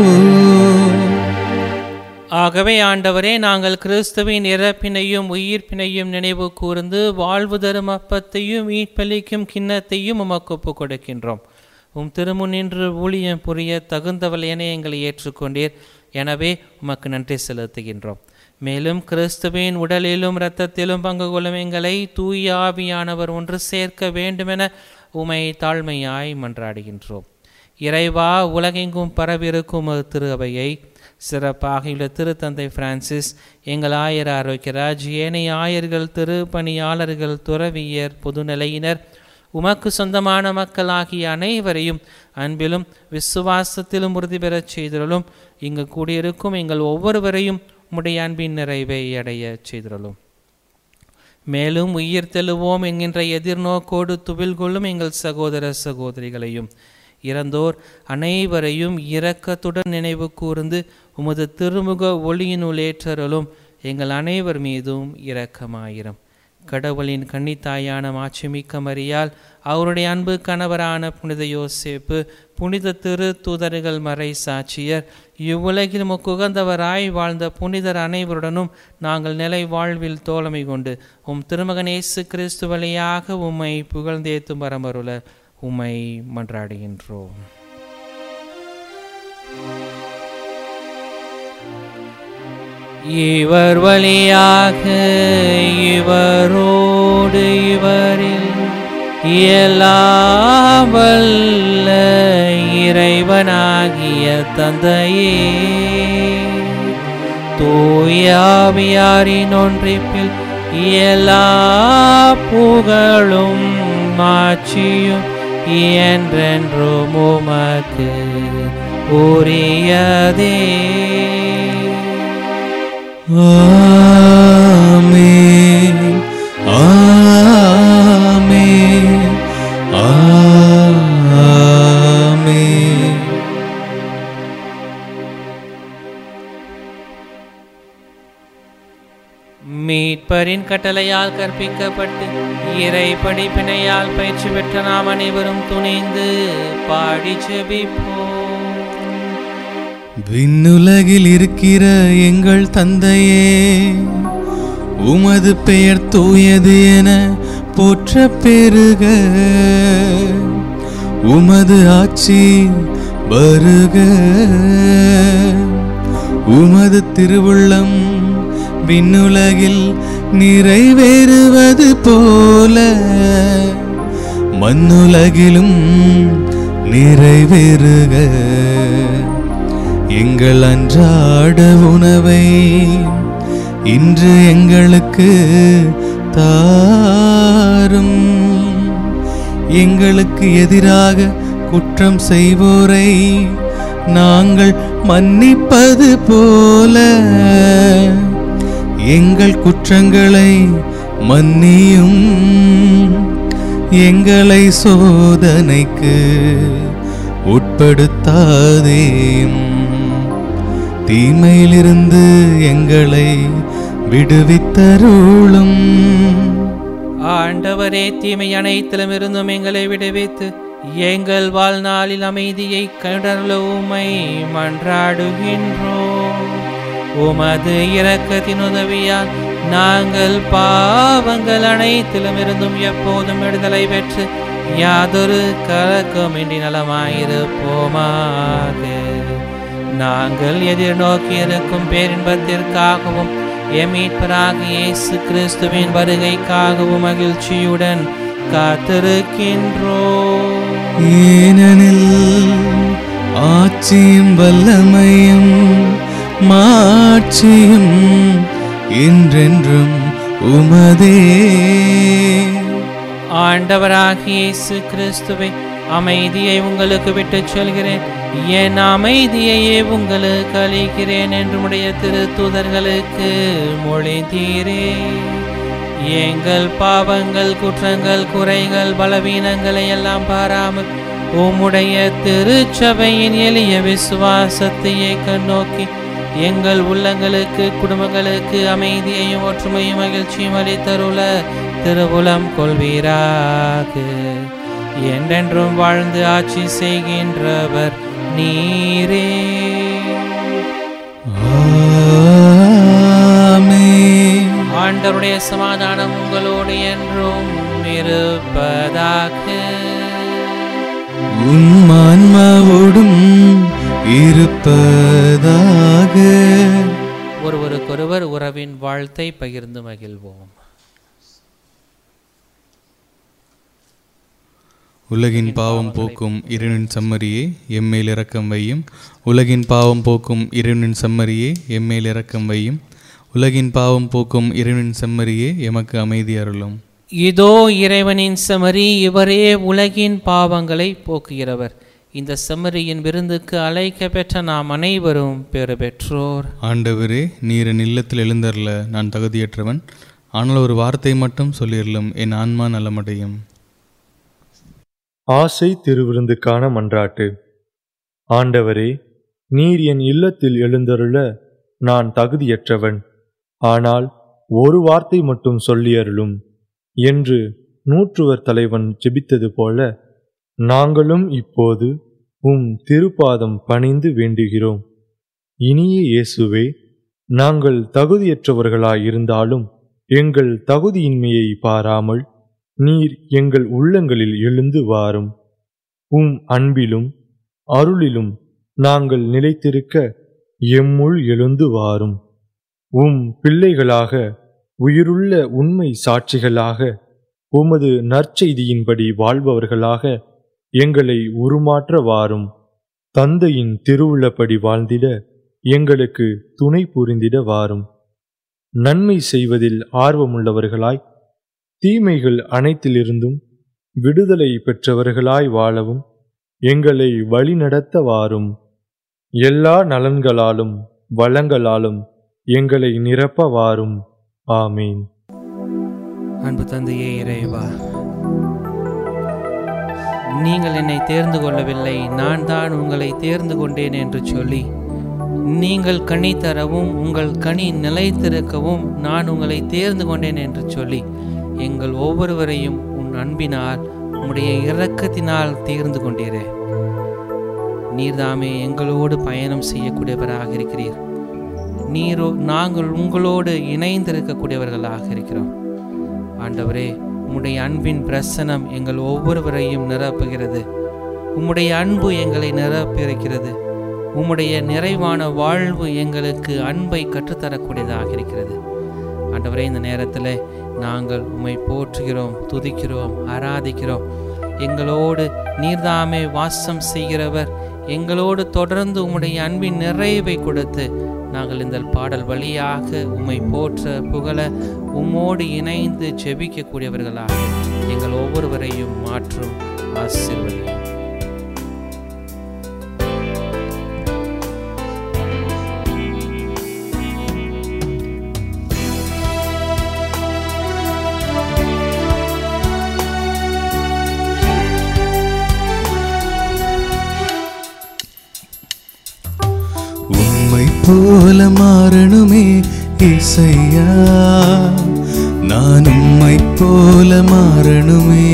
ஆகவே ஆண்டவரே நாங்கள் கிறிஸ்துவின் இறப்பினையும் உயிர்ப்பினையும் நினைவு கூர்ந்து வாழ்வு தரும் அப்பத்தையும் மீட்பளிக்கும் கிண்ணத்தையும் உமக்கு ஒப்புக் கொடுக்கின்றோம் உம் திருமுன்னின்று ஊழியம் புரிய தகுந்தவள் என எங்களை ஏற்றுக்கொண்டீர் எனவே உமக்கு நன்றி செலுத்துகின்றோம் மேலும் கிறிஸ்துவின் உடலிலும் இரத்தத்திலும் பங்கு கொள்ளும் எங்களை தூய ஆவியானவர் ஒன்று சேர்க்க வேண்டுமென உமை தாழ்மையாய் மன்றாடுகின்றோம் இறைவா உலகெங்கும் பரவிருக்கும் ஒரு திரு அவையை சிறப்பாக உள்ள திருத்தந்தை பிரான்சிஸ் எங்கள் ஆயர் ஆரோக்கியராஜ் ஏனைய ஆயர்கள் திருப்பணியாளர்கள் துறவியர் பொதுநிலையினர் உமக்கு சொந்தமான மக்களாகிய அனைவரையும் அன்பிலும் விசுவாசத்திலும் உறுதி பெறச் செய்திருளும் இங்கு கூடியிருக்கும் எங்கள் ஒவ்வொருவரையும் உம்முடைய அன்பின் நிறைவை அடைய செய்திருளும் மேலும் உயிர் தெழுவோம் என்கின்ற எதிர்நோக்கோடு துவில் கொள்ளும் எங்கள் சகோதர சகோதரிகளையும் இறந்தோர் அனைவரையும் இரக்கத்துடன் நினைவு கூர்ந்து உமது திருமுக ஒளியினுள் ஏற்றருளும் எங்கள் அனைவர் மீதும் இரக்கமாயிரம் கடவுளின் கன்னித்தாயான மாட்சிமிக்க மரியால் அவருடைய அன்பு கணவரான புனித யோசேப்பு புனித திரு தூதர்கள் மறை சாட்சியர் இவ்வுலகில் முக்குகந்தவராய் வாழ்ந்த புனிதர் அனைவருடனும் நாங்கள் நிலை வாழ்வில் தோழமை கொண்டு உம் திருமகன் இயேசு கிறிஸ்து வழியாக உம்மை புகழ்ந்தேத்தும் வரமருள உம்மை மன்றாடுகின்றோம் இவர் வழியாக இவரோடு இவரில் எல்லாம் வல்ல இறைவனாகிய தந்தையே தூயாவியாரின் ஒன்றிப்பில் எல்லா புகழும் மாட்சியும் என்றென்றும் உமக்கு உரியதே ஆமென் ஆமென் ஆமென் மீட்பரின் கட்டளையால் கற்பிக்கப்பட்டு இறை படிப்பினையால் பயிற்சி பெற்ற நாம் அனைவரும் துணிந்து பாடி செபிப்போம் விண்ணுலகில் இருக்கிற எங்கள் தந்தையே உமது பெயர் தூயது என போற்ற பெருக உமது ஆட்சி வருக உமது திருவுள்ளம் விண்ணுலகில் நிறைவேறுவது போல மண்ணுலகிலும் நிறைவேறுக எங்கள் அன்றாட உணவை இன்று எங்களுக்கு தாரும் எங்களுக்கு எதிராக குற்றம் செய்வோரை நாங்கள் மன்னிப்பது போல எங்கள் குற்றங்களை மன்னியும் எங்களை சோதனைக்கு உட்படுத்தாதேயும் தீமையிலிருந்து எங்களை விடுவித்தருளும் ஆண்டவரே தீமை அனைத்திலும் இருந்தும் எங்களை விடுவித்து எங்கள் வாழ்நாளில் அமைதியை கடலுமை உம்மை மன்றாடுகின்றோம் உமது இரக்கத்தின் உதவியால் நாங்கள் பாவங்கள் அனைத்திலும் இருந்தும் எப்போதும் விடுதலை பெற்று யாதொரு கலக்கமின்றி நலமாயிருப்போமாக நாங்கள் எதிர்நோக்கி இருக்கும் பேரின்பத்திற்காகவும் எமீட்பராக இயேசு கிறிஸ்துவின் வருகைக்காகவும் மகிழ்ச்சியுடன் காத்திருக்கின்றோம் ஏனெனில் ஆட்சியும் வல்லமையும் மாட்சியும் என்றென்றும் உமதே ஆண்டவராகிய இயேசு கிறிஸ்துவை அமைதியை உங்களுக்கு விட்டுச் சொல்கிறேன் என் அமைதியையே உங்களுக்கு அளிக்கிறேன் என்று உடைய திருத்தூதர்களுக்கு மொழிந்தீரே எங்கள் பாவங்கள் குற்றங்கள் குறைகள் பலவீனங்களை எல்லாம் பாராமல் உம்முடைய திருச்சபையின் எளிய விசுவாசத்தையே கண்ணோக்கி எங்கள் உள்ளங்களுக்கு குடும்பங்களுக்கு அமைதியையும் ஒற்றுமையும் மகிழ்ச்சியும் அளித்தருள திருவுளம் கொள்வீராக என்றென்றும் வாழ்ந்து ஆட்சி செய்கின்றவர் நீரே ஆமென். ஆண்டவருடைய சமாதானம் உங்களோடு என்றும் இருப்பதாக உம் ஆன்மாவோடும் இருப்பதாக ஒருவருக்கொருவர் உறவின் வாழ்த்தை பகிர்ந்து மகிழ்வோம் உலகின் பாவம் போக்கும் இறைவனின் செம்மறியே எம்மேல் இரக்கம் வையும் உலகின் பாவம் போக்கும் இறைவனின் செம்மறியே எம்மேல் இரக்கம் வையும் உலகின் பாவம் போக்கும் இறைவனின் செம்மறியே எமக்கு அமைதி அருளும் இதோ இறைவனின் செமரி இவரே உலகின் பாவங்களை போக்குகிறவர் இந்த செம்மறியின் விருந்துக்கு அழைக்க பெற்ற நாம் அனைவரும் பெறு பெற்றோர் ஆண்டவரே நீர் என் இல்லத்தில் எழுந்தருள நான் தகுதியற்றவன் ஆனால் ஒரு வார்த்தை மட்டும் சொல்லிடலும் என் ஆன்மா நலமடையும் ஆசை திருவிருந்துக்கான மன்றாட்டு ஆண்டவரே நீர் என் இல்லத்தில் எழுந்தருள நான் தகுதியற்றவன் ஆனால் ஒரு வார்த்தை மட்டும் சொல்லியருளும் என்று நூற்றுவர் தலைவன் ஜெபித்தது போல நாங்களும் இப்போது உம் திருப்பாதம் பணிந்து வேண்டுகிறோம் இனிய இயேசுவே நாங்கள் தகுதியற்றவர்களாயிருந்தாலும் எங்கள் தகுதியின்மையை பாராமல் நீர் எங்கள் உள்ளங்களில் எழுந்து வாரும் உம் அன்பிலும் அருளிலும் நாங்கள் நிலைத்திருக்க எம்முள் எழுந்து வாரும் உம் பிள்ளைகளாக உயிருள்ள உண்மை சாட்சிகளாக உமது நற்செய்தியின்படி வாழ்பவர்களாக எங்களை உருமாற்ற வாரும் தந்தையின் திருவுள்ளப்படி வாழ்ந்திட எங்களுக்கு துணை புரிந்திட வாரும் நன்மை செய்வதில் ஆர்வமுள்ளவர்களாய் தீமைகள் அனைத்திலிருந்தும் விடுதலை பெற்றவர்களாய் வாழவும் எங்களை வழிநடத்த வாரும் எல்லா நலன்களாலும் வளங்களாலும் எங்களை நிரப்ப வாரும் ஆமீன் அன்பு தந்தையே இறைவா நீங்கள் என்னை தேர்ந்து கொள்ளவில்லை நான் தான் உங்களை தேர்ந்து கொண்டேன் என்று சொல்லி நீங்கள் கனி தரவும் உங்கள் கனி நிலைத்திருக்கவும் நான் உங்களை தேர்ந்து கொண்டேன் என்று சொல்லி எங்கள் ஒவ்வொருவரையும் உன் அன்பினால் உம்முடைய இரக்கத்தினால் தேர்ந்து கொண்டீரே நீர்தாமே எங்களோடு பயணம் செய்யக்கூடியவராக இருக்கிறீர் நீரோ நாங்கள் உங்களோடு இணைந்திருக்கக்கூடியவர்களாக இருக்கிறோம் ஆண்டவரே உம்முடைய அன்பின் பிரசனம் எங்கள் ஒவ்வொருவரையும் நிரப்புகிறது உம்முடைய அன்பு எங்களை நிரப்பியிருக்கிறது உம்முடைய நிறைவான வாழ்வு எங்களுக்கு அன்பை கற்றுத்தரக்கூடியதாக இருக்கிறது ஆண்டவரே இந்த நேரத்தில் நாங்கள் உம்மை போற்றுகிறோம் துதிக்கிறோம் ஆராதிக்கிறோம் எங்களோடு நீர்தாமே வாசம் செய்கிறவர் எங்களோடு தொடர்ந்து உம்முடைய அன்பின் நிறைவை கொடுத்து நாங்கள் இந்த பாடல் வழியாக உம்மை போற்ற புகழ உம்மோடு இணைந்து ஜெபிக்கக்கூடியவர்களாக எங்கள் ஒவ்வொருவரையும் மாற்றும் ஆசீர்வதியும் உம்மை போல மாறணுமே இசையா நான் உம்மை போல மாறணுமே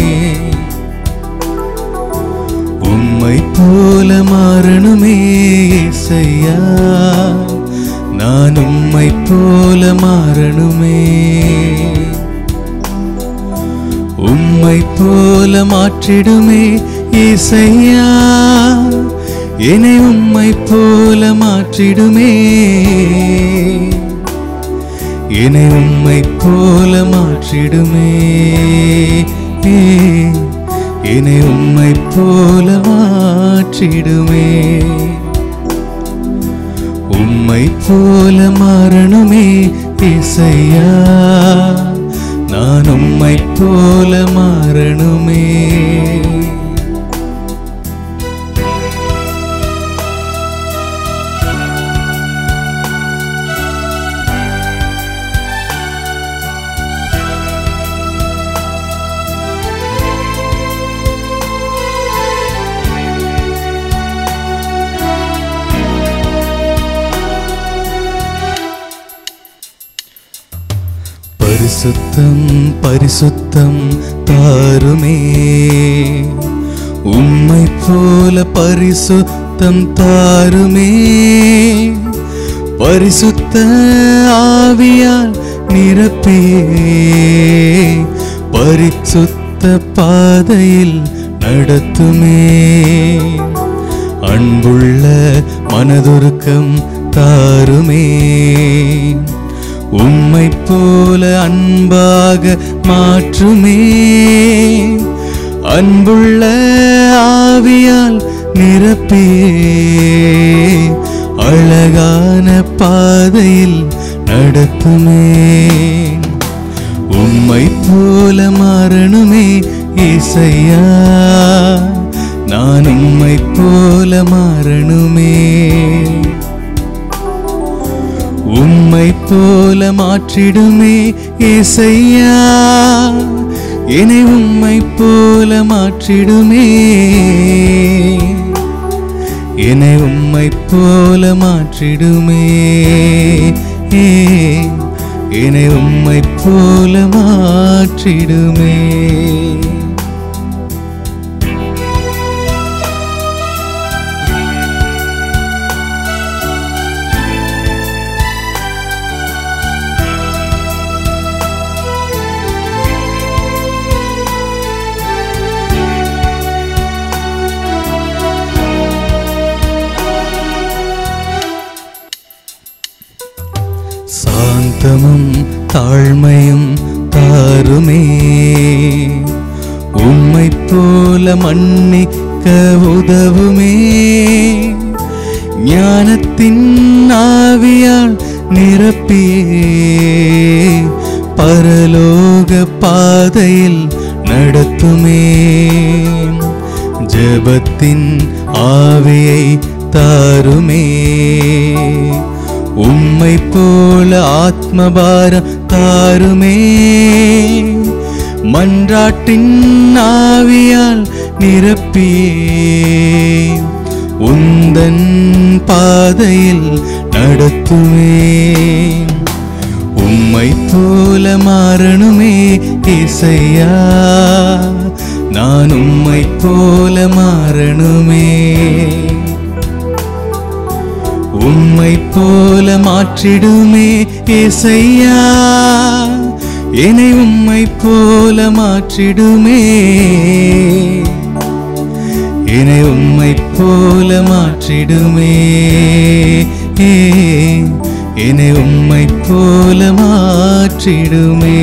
உம்மை போல மாறணுமே இசையா நான் உம்மை போல மாறணுமே உம்மை போல மாற்றிடுமே இசையா என்னை உம்மை போல மாற்றிடுமே என்னை உம்மை போல மாற்றிடுமே என்னை உம்மை போல மாற்றிடுமே உம்மை போல மாறணுமே இசையா நான் உம்மை போல மாறணுமே பரிசுத்தம் பரிசுத்தம் தாருமே உம்மை போல பரிசுத்தம் தாருமே பரிசுத்த ஆவியால் நிரப்பியே பரிசுத்த பாதையில் நடத்துமே அன்புள்ள மனதுருக்கம் தாருமே உம்மை போல அன்பாக மாற்றுமே அன்புள்ள ஆவியால் நிரப்பியே அழகான பாதையில் நடத்துமே உம்மை போல மாறணுமே இசையா நான் உம்மை போல மாறணுமே உம்மை போல மாற்றிடுமே ஏசையா என்னை உம்மை போல மாற்றிடுமே என்னை உம்மை போல மாற்றிடுமே என்னை உம்மை போல மாற்றிடுமே சாந்தமும் தாழ்மையும் தாருமே உம்மை போல மன்னிக்க நிற்க உதவுமே ஞானத்தின் ஆவியால் நிரப்பியே பரலோக பாதையில் நடத்துமே ஜெபத்தின் ஆவியை தாருமே உம்மை போல ஆத்மபாரம் தாருமே மன்றாட்டின் ஆவியால் நிரப்பியே உந்தன் பாதையில் நடத்துமே உம்மை போல மாறணுமே இசையா நான் உம்மை போல மாறணுமே உம்மை போல மாற்றிடுமே இசையா என்னை உம்மை போல மாற்றிடுமே என்னை உம்மை போல மாற்றிடுமே என்னை உம்மை போல மாற்றிடுமே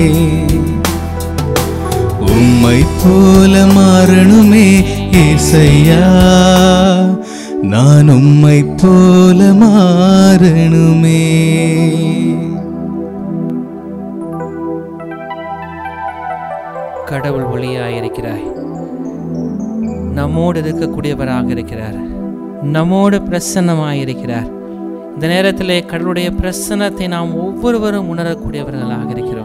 உம்மை போல மாறணுமே ஏசையா நான் உம்மை போல மாறணுமே கடவுள் ஒளியாய் இருக்கிறாய் நம்மோடு இருக்கக்கூடியவராக இருக்கிறார் நம்மோடு பிரசன்னமாய் இருக்கிறார் இந்த நேரத்திலே கடவுளுடைய பிரசன்னத்தை நாம் ஒவ்வொருவரும் உணரக்கூடியவர்களாக இருக்கிறோம்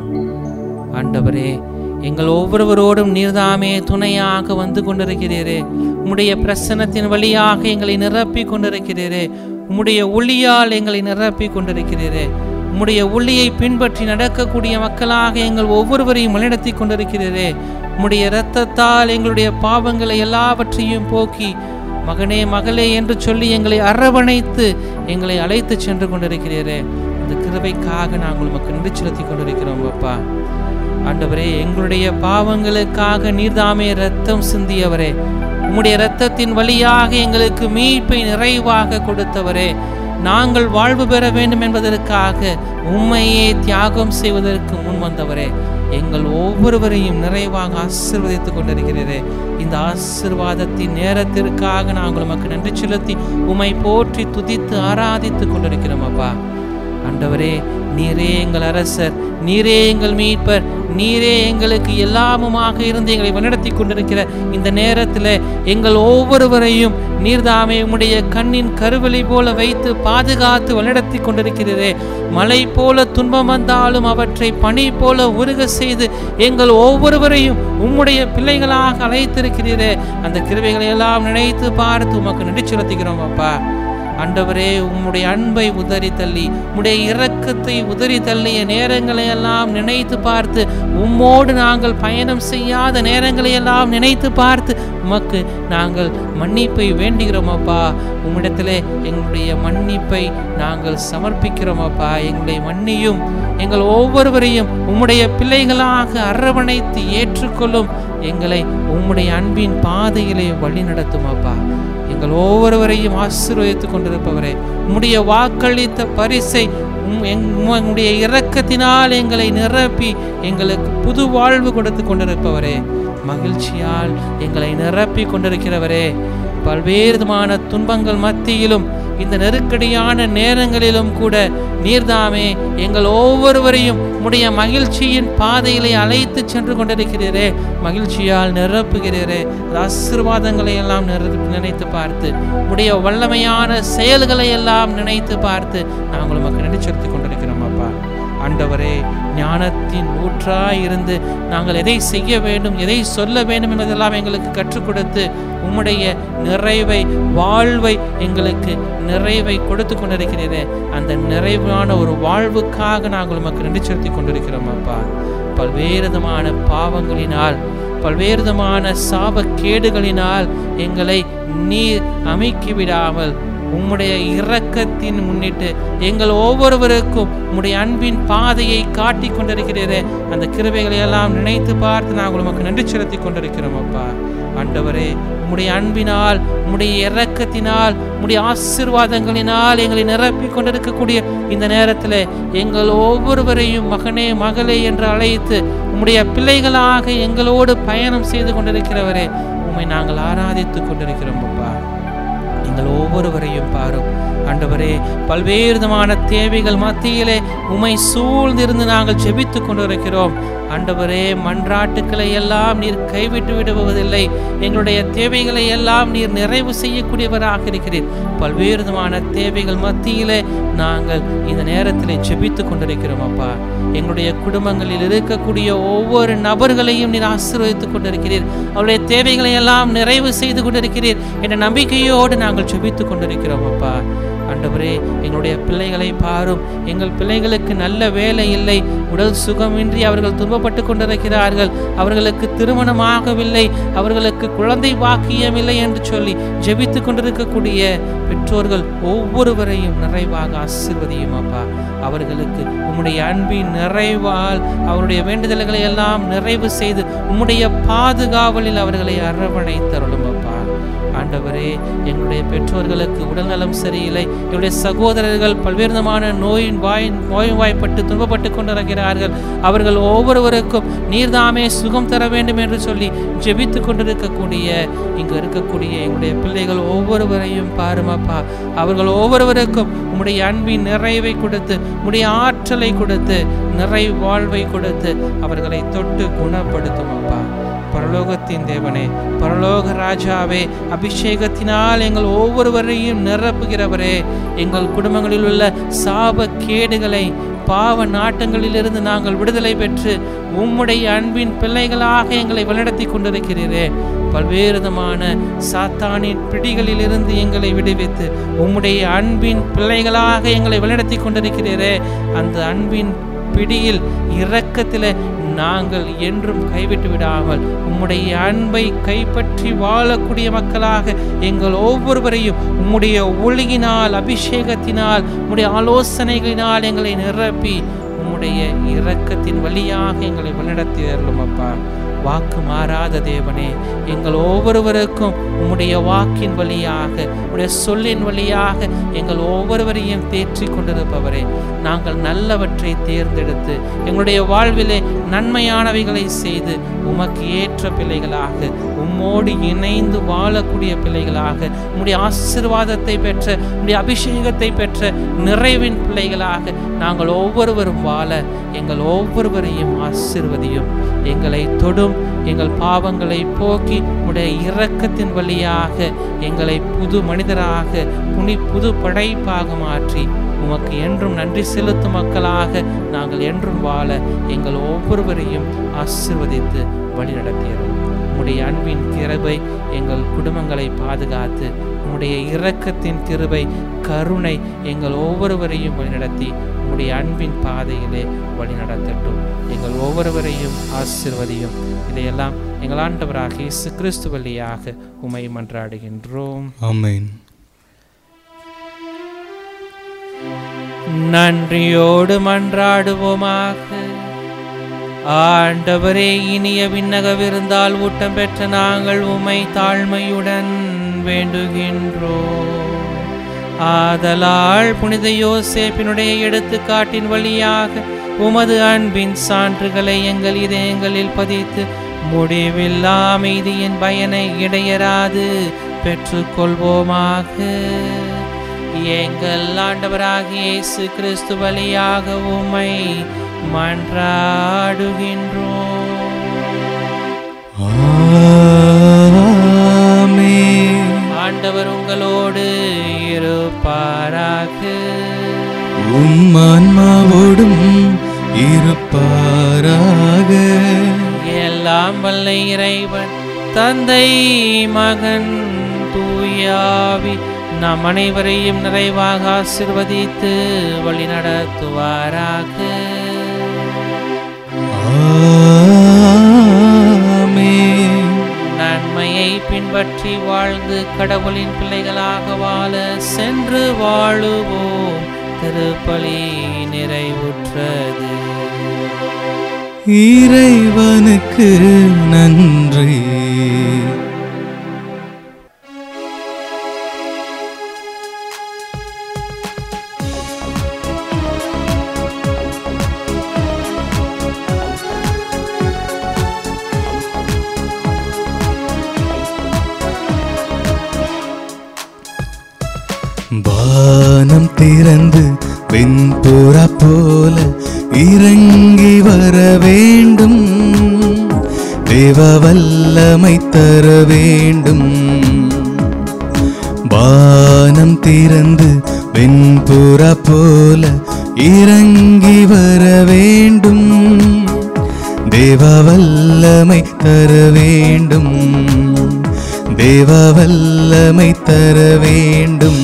ஆண்டவரே எங்கள் ஒவ்வொருவரோடும் நீர்தாமே துணையாக வந்து கொண்டிருக்கிறீரே உம்முடைய பிரசன்னத்தின் வழியாக எங்களை நிரப்பி கொண்டிருக்கிறீரே உம்முடைய ஒளியால் எங்களை நிரப்பி கொண்டிருக்கிறீரே உம்முடைய ஒளியை பின்பற்றி நடக்கக்கூடிய மக்களாக எங்கள் ஒவ்வொருவரையும் வழிநடத்தி கொண்டிருக்கிறீரே உம்முடைய இரத்தத்தால் எங்களுடைய பாவங்களை எல்லாவற்றையும் போக்கி மகனே மகளே என்று சொல்லி எங்களை அரவணைத்து எங்களை அழைத்து சென்று கொண்டிருக்கிறீரே இந்த கிருபைக்காக நாங்கள் உமக்கு நன்றி செலுத்தி கொண்டிருக்கிறோம் அப்பா ஆண்டவரே எங்களுடைய பாவங்களுக்காக நீர்தாமே ரத்தம் சிந்தியவரே உம்முடைய இரத்தத்தின் வழியாக எங்களுக்கு மீட்பை நிறைவாக கொடுத்தவரே நாங்கள் வாழ்வு பெற வேண்டும் என்பதற்காக உண்மையே தியாகம் செய்வதற்கு முன் வந்தவரே எங்கள் ஒவ்வொருவரையும் நிறைவாக ஆசீர்வதித்துக் கொண்டிருக்கிறீரே இந்த ஆசீர்வாதத்தின் நேரத்திற்காக நாங்கள் உமக்கு நன்றி செலுத்தி உம்மை போற்றி துதித்து ஆராதித்துக் கொண்டிருக்கிறோம் அப்பா ஆண்டவரே நீரே எங்கள் அரசர் நீரே எங்கள் மீட்பர் நீரே எங்களுக்கு எல்லாமுமாக இருந்து எங்களை வழிநடத்தி கொண்டிருக்கிற இந்த நேரத்தில் எங்கள் ஒவ்வொருவரையும் நீர்தாமே உம்முடைய கண்ணின் கருவழி போல வைத்து பாதுகாத்து வழிநடத்தி கொண்டிருக்கிறதே மலை போல துன்பம் வந்தாலும் அவற்றை பனி போல உருக செய்து எங்கள் ஒவ்வொருவரையும் உம்முடைய பிள்ளைகளாக அழைத்திருக்கிறீரே அந்த கிருவைகளை எல்லாம் நினைத்து பார்த்து உமக்கு நன்றி செலுத்துகிறோம் அப்பா ஆண்டவரே உம்முடைய அன்பை உதறி தள்ளி உம்முடைய இரக்கத்தை உதறி தள்ளிய நேரங்களை எல்லாம் நினைத்து பார்த்து உம்மோடு நாங்கள் பயணம் செய்யாத நேரங்களை எல்லாம் நினைத்து பார்த்து உமக்கு நாங்கள் மன்னிப்பை வேண்டுகிறோம் அப்பா உம்மிடத்திலே எங்களுடைய மன்னிப்பை நாங்கள் சமர்ப்பிக்கிறோம் அப்பா எங்களுடைய மன்னியும் எங்கள் ஒவ்வொருவரையும் உம்முடைய பிள்ளைகளாக அரவணைத்து ஏற்றுக்கொள்ளும் எங்களை உம்முடைய அன்பின் பாதையிலே வழி நடத்தும் அப்பா எங்கள் ஒவ்வொருவரையும் ஆசீர்வதித்துக் கொண்டிருப்பவரே உம்முடைய வாக்களித்த பரிசை உம் எங்- உம்முடைய இரக்கத்தினால் எங்களை நிரப்பி எங்களுக்கு புது வாழ்வு கொடுத்து கொண்டிருப்பவரே மகிழ்ச்சியால் எங்களை நிரப்பி கொண்டிருக்கிறவரே பல்வேறு விதமான துன்பங்கள் மத்தியிலும் இந்த நெருக்கடியான நேரங்களிலும் கூட நீர்தாமே எங்கள் ஒவ்வொருவரையும் உடைய மகிழ்ச்சியின் பாதையிலே அழைத்து சென்று கொண்டிருக்கிறீரே மகிழ்ச்சியால் நிரப்புகிறீரே அது ஆசீர்வாதங்களை எல்லாம் நிர- நினைத்து பார்த்து உடைய வல்லமையான செயல்களை எல்லாம் நினைத்து பார்த்து நாங்கள் உமக்கு நன்றி செலுத்திக் கொண்டிருக்கிறோம் அப்பா ஆண்டவரே ஞானத்தின் ஊற்றாய் இருந்து நாங்கள் எதை செய்ய வேண்டும் எதை சொல்ல வேண்டும் என்பதெல்லாம் எங்களுக்கு கற்றுக் கொடுத்து உம்முடைய நிறைவை வாழ்வை எங்களுக்கு நிறைவை கொடுத்து கொண்டிருக்கிறீரே அந்த நிறைவான ஒரு வாழ்வுக்காக நாங்கள் உமக்கு நன்றி செலுத்திக் கொண்டிருக்கிறோம் அப்பா பல்வேறு விதமான பாவங்களினால் பல்வேறு விதமான சாபக்கேடுகளினால் எங்களை நீர் அமைக்கி விடாமல் உம்முடைய இரக்கத்தின் முன்னிட்டு எங்கள் ஒவ்வொருவருக்கும் உம்முடைய அன்பின் பாதையை காட்டிக் கொண்டிருக்கிறீரே அந்த கிருபைகளை எல்லாம் நினைத்து பார்த்து நாங்கள் உமக்கு நன்றி செலுத்திக் கொண்டிருக்கிறோம் அப்பா ஆண்டவரே உம்முடைய அன்பினால் உம்முடைய இரக்கத்தினால் உம்முடைய ஆசீர்வாதங்களினால் எங்களை நிரப்பி கொண்டிருக்கக்கூடிய இந்த நேரத்தில் எங்கள் ஒவ்வொருவரையும் மகனே மகளே என்று அழைத்து உம்முடைய பிள்ளைகளாக எங்களோடு பயணம் செய்து கொண்டிருக்கிறவரே உம்மை நாங்கள் ஆராதித்துக் கொண்டிருக்கிறோம் அப்பா எங்கள் ஒவ்வொருவரையும் பாரும் ஆண்டவரே பல்வேறு விதமான தேவைகள் மத்தியிலே உம்மை சூழ்ந்திருந்து நாங்கள் ஜெபித்துக் கொண்டிருக்கிறோம் ஆண்டவரே மன்றாட்டுக்களை எல்லாம் நீர் கைவிட்டு விடுவதில்லை எங்களுடைய தேவைகளை எல்லாம் நீர் நிறைவு செய்யக்கூடியவராக இருக்கிறீர் பல்வேறு விதமான தேவைகள் மத்தியிலே நாங்கள் இந்த நேரத்தில் ஜெபித்துக் கொண்டிருக்கிறோம் அப்பா எங்களுடைய குடும்பங்களில் இருக்கக்கூடிய ஒவ்வொரு நபர்களையும் நீர் ஆசீர்வதித்துக் கொண்டிருக்கிறீர் அவருடைய தேவைகளை எல்லாம் நிறைவு செய்து கொண்டிருக்கிறீர் என்ற நம்பிக்கையோடு நாங்கள் ஜெபித்துக் கொண்டிருக்கிறோம் அப்பா ஆண்டவரே எங்களுடைய பிள்ளைகளை பாரும் எங்கள் பிள்ளைகளுக்கு நல்ல வேலை இல்லை உடல் சுகமின்றி அவர்கள் துன்பப்பட்டு கொண்டிருக்கிறார்கள் அவர்களுக்கு திருமணமாகவில்லை அவர்களுக்கு குழந்தை பாக்கியம் இல்லை என்று சொல்லி ஜெபித்து கொண்டிருக்கக்கூடிய பெற்றோர்கள் ஒவ்வொருவரையும் நிறைவாக ஆசிர்வதியும் அப்பா அவர்களுக்கு உம்முடைய அன்பின் நிறைவால் அவருடைய வேண்டுதல்களை எல்லாம் நிறைவு செய்து உம்முடைய பாதுகாவலில் அவர்களை அரவணைத்தருளும் அப்பா ஆண்டவரே எங்களுடைய பெற்றோர்களுக்கு உடல்நலம் சரியில்லை எங்களுடைய சகோதரர்கள் பல்வேறு விதமான நோயின் வாய் நோய்வாய்ப்பட்டு துன்பப்பட்டு கொண்டிருக்கிறார்கள் அவர்கள் ஒவ்வொருவருக்கும் நீர்தாமே சுகம் தர வேண்டும் என்று சொல்லி ஜெபித்து கொண்டிருக்கக்கூடிய இங்கு இருக்கக்கூடிய எங்களுடைய பிள்ளைகள் ஒவ்வொருவரையும் பாருமப்பா அவர்கள் ஒவ்வொருவருக்கும் உம்முடைய அன்பின் நிறைவை கொடுத்து உம்முடைய ஆற்றலை கொடுத்து நிறை வாழ்வை கொடுத்து அவர்களை தொட்டு குணப்படுத்தும் அப்பா பரலோகத்தின் தேவனே பரலோக ராஜாவே அபிஷேகத்தினால் எங்கள் ஒவ்வொருவரையும் நிரப்புகிறவரே எங்கள் குடும்பங்களில் உள்ள சாப கேடுகளை பாவ நாட்டங்களிலிருந்து நாங்கள் விடுதலை பெற்று உம்முடைய அன்பின் பிள்ளைகளாக எங்களை வழிநடத்தி கொண்டிருக்கிறீரே பல்வேறு விதமான சாத்தானின் பிடிகளிலிருந்து எங்களை விடுவித்து உம்முடைய அன்பின் பிள்ளைகளாக எங்களை வழிநடத்தி கொண்டிருக்கிறீரே அந்த அன்பின் பிடியில் இரக்கத்தில் நாங்கள் என்றும் கைவிட்டு விடாமல் உம்முடைய அன்பை கைப்பற்றி வாழக்கூடிய மக்களாக எங்கள் ஒவ்வொருவரையும் உம்முடைய ஒளியினால் அபிஷேகத்தினால் உம்முடைய ஆலோசனைகளினால் எங்களை நிரப்பி உம்முடைய இரக்கத்தின் வழியாக எங்களை வழிநடத்தி அருளும் அப்பா வாக்கு மாறாத தேவனே எங்கள் ஒவ்வொருவருக்கும் உம்முடைய வாக்கின் வழியாக உம்முடைய சொல்லின் வழியாக எங்கள் ஒவ்வொருவரையும் தேற்றிக் கொண்டிருப்பவரே நாங்கள் நல்லவற்றை தேர்ந்தெடுத்து எங்களுடைய வாழ்விலே நன்மையானவைகளை செய்து உமக்கு ஏற்ற பிள்ளைகளாக உம்மோடு இணைந்து வாழக்கூடிய பிள்ளைகளாக உம்முடைய ஆசீர்வாதத்தை பெற்ற உம்முடைய அபிஷேகத்தை பெற்ற நிறைவின் பிள்ளைகளாக நாங்கள் ஒவ்வொருவரும் வாழ எங்கள் ஒவ்வொருவரையும் ஆசிர்வதியும் எங்களை தொடும் எங்கள் பாவங்களை போக்கி உடைய இரக்கத்தின் வழியாக எங்களை புது மனிதராக புனி புது படைப்பாக மாற்றி உமக்கு என்றும் நன்றி செலுத்தும் மக்களாக நாங்கள் என்றும் வாழ எங்கள் ஒவ்வொருவரையும் ஆசிர்வதித்து வழிநடத்தியது உம்முடைய அன்பின் கிருபை எங்கள் குடும்பங்களை பாதுகாத்து உம்முடைய இரக்கத்தின் கிருபை கருணை எங்கள் ஒவ்வொருவரையும் வழிநடத்தி உம்முடைய அன்பின் பாதையிலே வழிநடத்தட்டும் எங்கள் ஒவ்வொருவரையும் ஆசிர்வதியும் இதையெல்லாம் எங்கள் ஆண்டவராக இயேசு கிறிஸ்து வழியாக உமை மன்றாடுகின்றோம் ஆமென் நன்றியோடு மன்றாடுவோமாக ஆண்டவரே இனிய விண்ணகவிருந்தால் ஊட்டம் பெற்ற நாங்கள் உமை தாழ்மையுடன் வேண்டுகின்றோம் ஆதலால் புனித யோசேப்பினுடைய எடுத்துக்காட்டின் வழியாக உமது அன்பின் சான்றுகளை எங்கள் இதயங்களில் பதித்து முடிவில்லா அமைதியின் பயனை இடையராது பெற்றுக்கொள்வோமாக எங்கள் ஆண்டவராகிய இயேசு கிறிஸ்து வழியாக உம்மை மன்றாடுகின்றோம் ஆமென். ஆண்டவர் உங்களோடு இருப்பாராக உம் ஆன்மாவோடும் இருப்பாராக எல்லாம் வல்ல இறைவன் தந்தை மகன் தூயாவி நம் அனைவரையும் நிறைவாக ஆசிர்வதித்து வழிநடத்துவாராக ஆமென். நன்மையை பின்பற்றி வாழ்ந்து கடவுளின் பிள்ளைகளாக வாழ சென்று வாழுவோம் திருப்பலி நிறைவுற்றது இறைவனுக்கு நன்றி வானம் திறந்து வெண்புறா போல இறங்கி வர வேண்டும் தேவ வல்லமை தர வேண்டும் வானம் திறந்து வெண்புறா போல இறங்கி வர வேண்டும் தேவ வல்லமை தர வேண்டும் தேவ வல்லமை தர வேண்டும்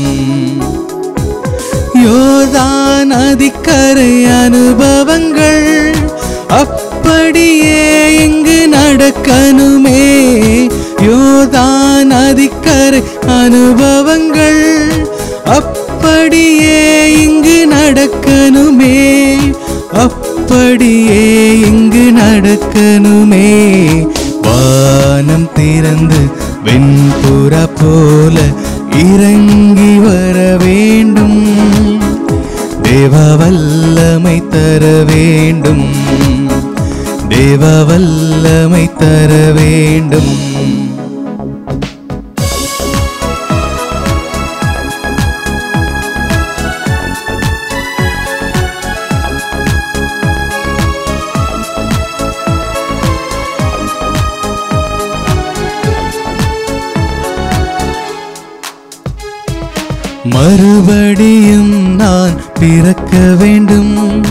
யோர்தான் நதிக்கரை அனுபவங்கள் அப்படியே இங்கு நடக்கணுமே யோர்தான் நதிக்கரை அனுபவங்கள் அப்படியே இங்கு நடக்கணுமே அப்படியே இங்கு நடக்கணுமே வானம் திறந்து வெண்புறா போல இறங்கி வர வேண்டும் தேவ வல்லமை தர வேண்டும் தேவ வல்லமை தர வேண்டும் மறுபடியும் நான் பிறக்க வேண்டும்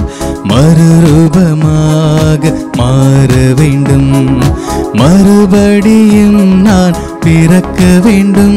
மறுரூபமாக மாற வேண்டும் மறுபடியும் நான் பிறக்க வேண்டும்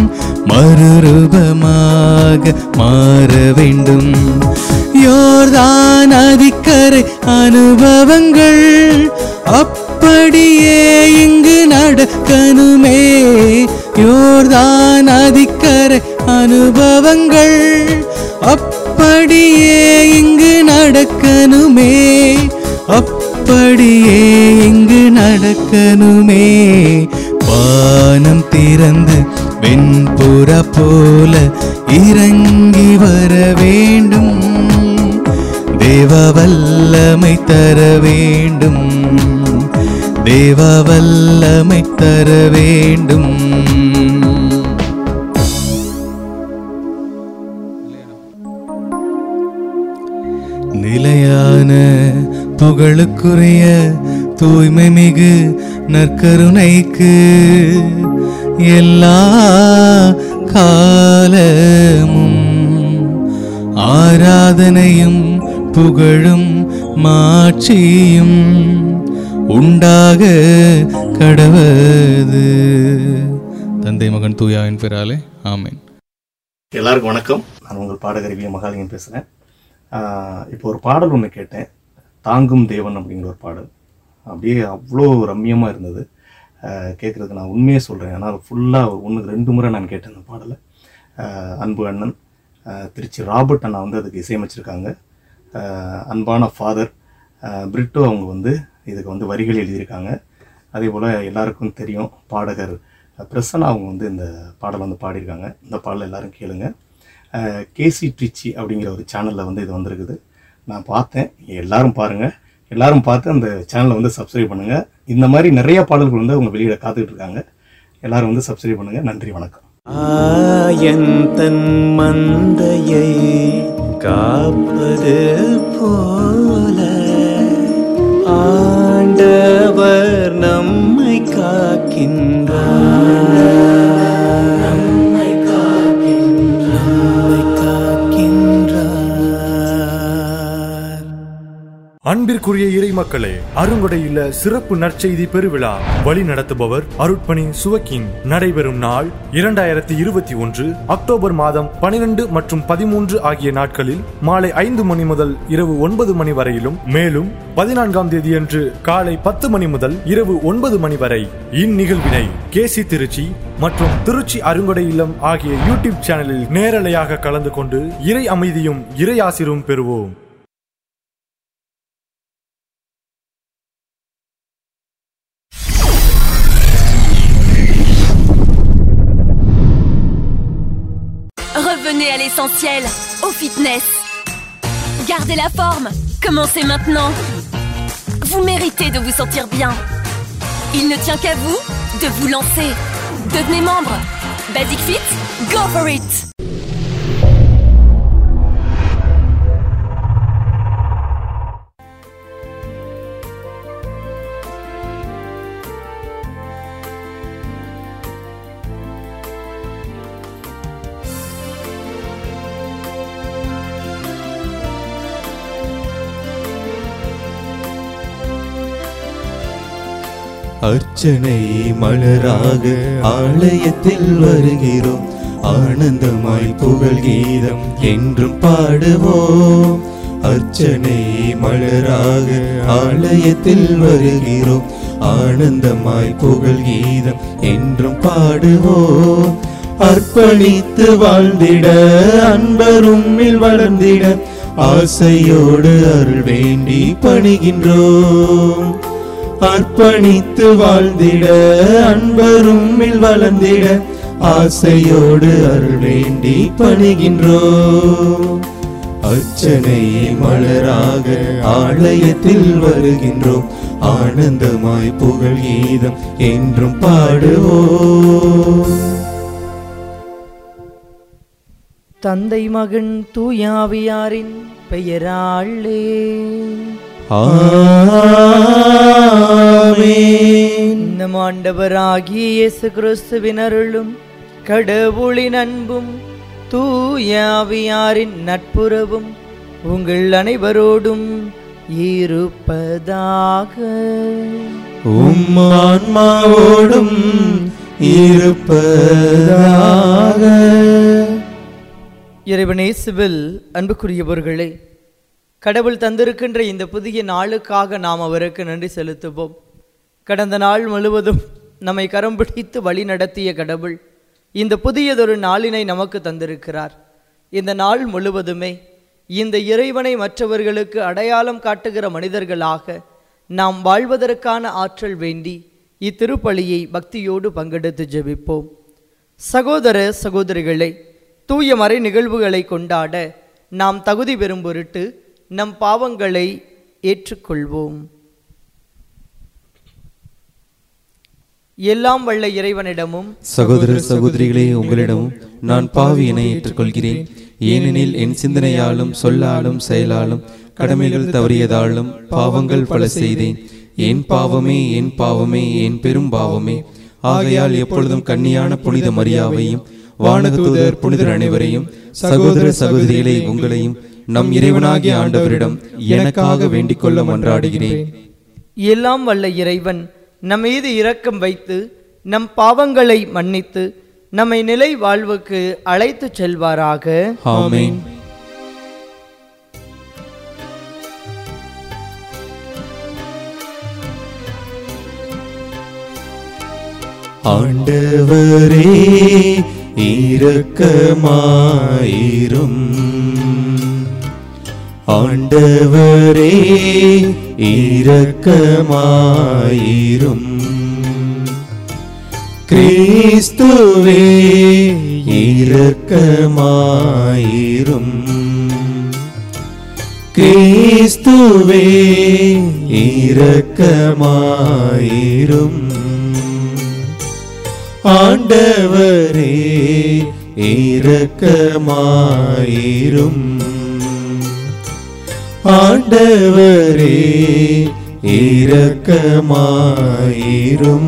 மறுரூபமாக மாற வேண்டும் யோர்தான் நதிக்கரை அனுபவங்கள் அப்படியே இங்கு நடக்கணுமே யோர்தான் நதிக்கரை அனுபவங்கள் அப்படியே இங்கு நடக்கணுமே அப்படியே இங்கு நடக்கணுமே வானம் திறந்து வெண்புறா போல இறங்கி வர வேண்டும் தேவ வல்லமை தர வேண்டும் தேவ வல்லமை தர வேண்டும் நிலையான புகழுக்குரிய தூய்மை மிகு நற்கருணைக்கு எல்லா காலமும் ஆராதனையும் புகழும் மாட்சியும் உண்டாக கடவது தந்தை மகன் தூயாவின் பெறாலே ஆமென் எல்லாருக்கும் வணக்கம் நான் உங்கள் பாடகர் வி மகாலிங்கம் பேசுகிறேன் இப்போ ஒரு பாடல் ஒன்று கேட்டேன் தாங்கும் தேவன் அப்படிங்கிற ஒரு பாடல் அப்படியே அவ்வளோ ரம்மியமாக இருந்தது கேட்குறதுக்கு நான் உண்மையே சொல்கிறேன் ஆனால் ஃபுல்லாக ஒன்றுக்கு ரெண்டு முறை நான் கேட்டேன் அந்த பாடலை ஆஹ் அன்பு அண்ணன் ஆஹ் திருச்சி ராபர்ட் அண்ணா வந்து அதுக்கு இசையமைச்சிருக்காங்க ஆஹ் அன்பான ஃபாதர் பிரிட்டோ அவங்க வந்து இதுக்கு வந்து வரிகள் எழுதியிருக்காங்க அதே போல் எல்லாருக்கும் தெரியும் பாடகர் பிரசன்னா அவங்க வந்து இந்த பாடலை வந்து பாடியிருக்காங்க இந்த பாடலை எல்லாரும் கேளுங்க கேசி ட்ரிச்சி அப்படிங்கிற ஒரு சேனலில் வந்து இது வந்திருக்குது நான் பார்த்தேன் எல்லாரும் பாருங்கள் எல்லாரும் பார்த்து அந்த சேனலை வந்து சப்ஸ்கிரைப் பண்ணுங்கள் இந்த மாதிரி நிறைய பாடல்கள் வந்து அவங்க வெளியிட காத்துக்கிட்டு இருக்காங்க எல்லாரும் வந்து சப்ஸ்கிரைப் பண்ணுங்கள் நன்றி வணக்கம் ஆயன் தன் மந்தையை காப்பது போல ஆண்டவர் நம்மை காக்கின்றார் நம்மை காக்கின்றார் அன்பிற்குரிய இறை மக்களே அருங்கொடையுள்ள சிறப்பு நற்செய்தி பெருவிழா வழி நடத்துபவர் அருட்பணி சுவக்கின் நடைபெறும் நாள் இரண்டாயிரத்தி இருபத்தி ஒன்று அக்டோபர் மாதம் பனிரெண்டு மற்றும் பதிமூன்று ஆகிய நாட்களில் மாலை ஐந்து மணி முதல் இரவு ஒன்பது மணி வரையிலும் மேலும் பதினான்காம் தேதியன்று காலை பத்து மணி முதல் இரவு ஒன்பது மணி வரை இந்நிகழ்வினை கேசி திருச்சி மற்றும் திருச்சி அருங்கொடை இல்லம் ஆகிய யூடியூப் சேனலில் நேரலையாக கலந்து கொண்டு இறை அமைதியும் இறை ஆசிரும் பெறுவோம் Revenez à l'essentiel, au fitness. Gardez la forme, commencez maintenant. Vous méritez de vous sentir bien. Il ne tient qu'à vous de vous lancer. Devenez membre. Basic Fit, go for it அர்ச்சனை மலராக ஆலயத்தில் வருகிறோம் ஆனந்தமாய் புகழ் கீதம் என்றும் பாடுவோம் அர்ச்சனை மலராக ஆலயத்தில் வருகிறோம் ஆனந்தமாய் புகழ் கீதம் என்றும் பாடுவோம் அர்ப்பணித்து வாழ்ந்திட அன்பரும்மில் வளர்ந்திட ஆசையோடு அருள் வேண்டி பணிகின்றோம் அர்ப்பணித்து வாழ்ந்திட அன்பரும்மில் வளர்ந்திட ஆசையோடு அருள் வேண்டி பணிகின்றோம் அர்ச்சனை மலராக ஆலயத்தில் வருகின்றோம் ஆனந்தமாய் புகழ் கீதம் என்றும் பாடுவோம் தந்தை மகன் தூயாவியாரின் பெயராளே ஆமென். நம் ஆண்டவராகிய இயேசு கிறிஸ்துவின் அருளும் கடவுளின் அன்பும் தூயாவியாரின் நட்புறவும் உங்கள் அனைவரோடும் இருப்பதாக உம் ஆன்மாவோடும் இருப்பதாக இறைவனேசுவில் அன்புக்குரியவர்களே கடவுள் தந்திருக்கின்ற இந்த புதிய நாளுக்காக நாம் அவருக்கு நன்றி செலுத்துவோம் கடந்த நாள் முழுவதும் நம்மை கரம் பிடித்து வழி நடத்திய கடவுள் இந்த புதியதொரு நாளினை நமக்கு தந்திருக்கிறார் இந்த நாள் முழுவதுமே இந்த இறைவனை மற்றவர்களுக்கு அடையாளம் காட்டுகிற மனிதர்களாக நாம் வாழ்வதற்கான ஆற்றல் வேண்டி இத்திருப்பலியை பக்தியோடு பங்கெடுத்து ஜெபிப்போம் சகோதர சகோதரிகளை தூய மறை நிகழ்வுகளை கொண்டாட நாம் தகுதி பெறும் பொருட்டு நம் பாவங்களை ஏற்றுக்கொள்வோம் எல்லாம் வல்ல இறைவனிடமும் சகோதர சகோதரிகளே உங்களிடமும் நான் பாவியினை ஏற்றுக்கொள்கிறேன் ஏனெனில் என் சிந்தனையாலும் சொல்லாலும் செயலாலும் கடமைகள் தவறியதாலும் பாவங்கள் பல செய்தேன் என் பாவமே என் பாவமே என் பெரும் பாவமே ஆகையால் எப்பொழுதும் கன்னியான புனித மரியாவையும் வானகதூதர் புனிதர் அனைவரையும் சகோதர சகோதரிகளை உங்களையும் நம் இறைவனாகிய ஆண்டவரிடம் எனக்காக வேண்டிக் கொள்ள மன்றாடுகிறேன் எல்லாம் வல்ல இறைவன் நம் மீது இரக்கம் வைத்து நம் பாவங்களை மன்னித்து நம்மை நிலை வாழ்வுக்கு அழைத்துச் செல்வாராக ஆமென் ஆண்டவரே இரக்கமாயிரும் ஆண்டவரே இரக்கமாயிரும் கிறிஸ்துவே இரக்கமாயிரும் கிறிஸ்துவே இரக்கமாயிரும் ஆண்டவரே இரக்கமாயிரும் ஆண்டவரே இரக்கமாயிரும்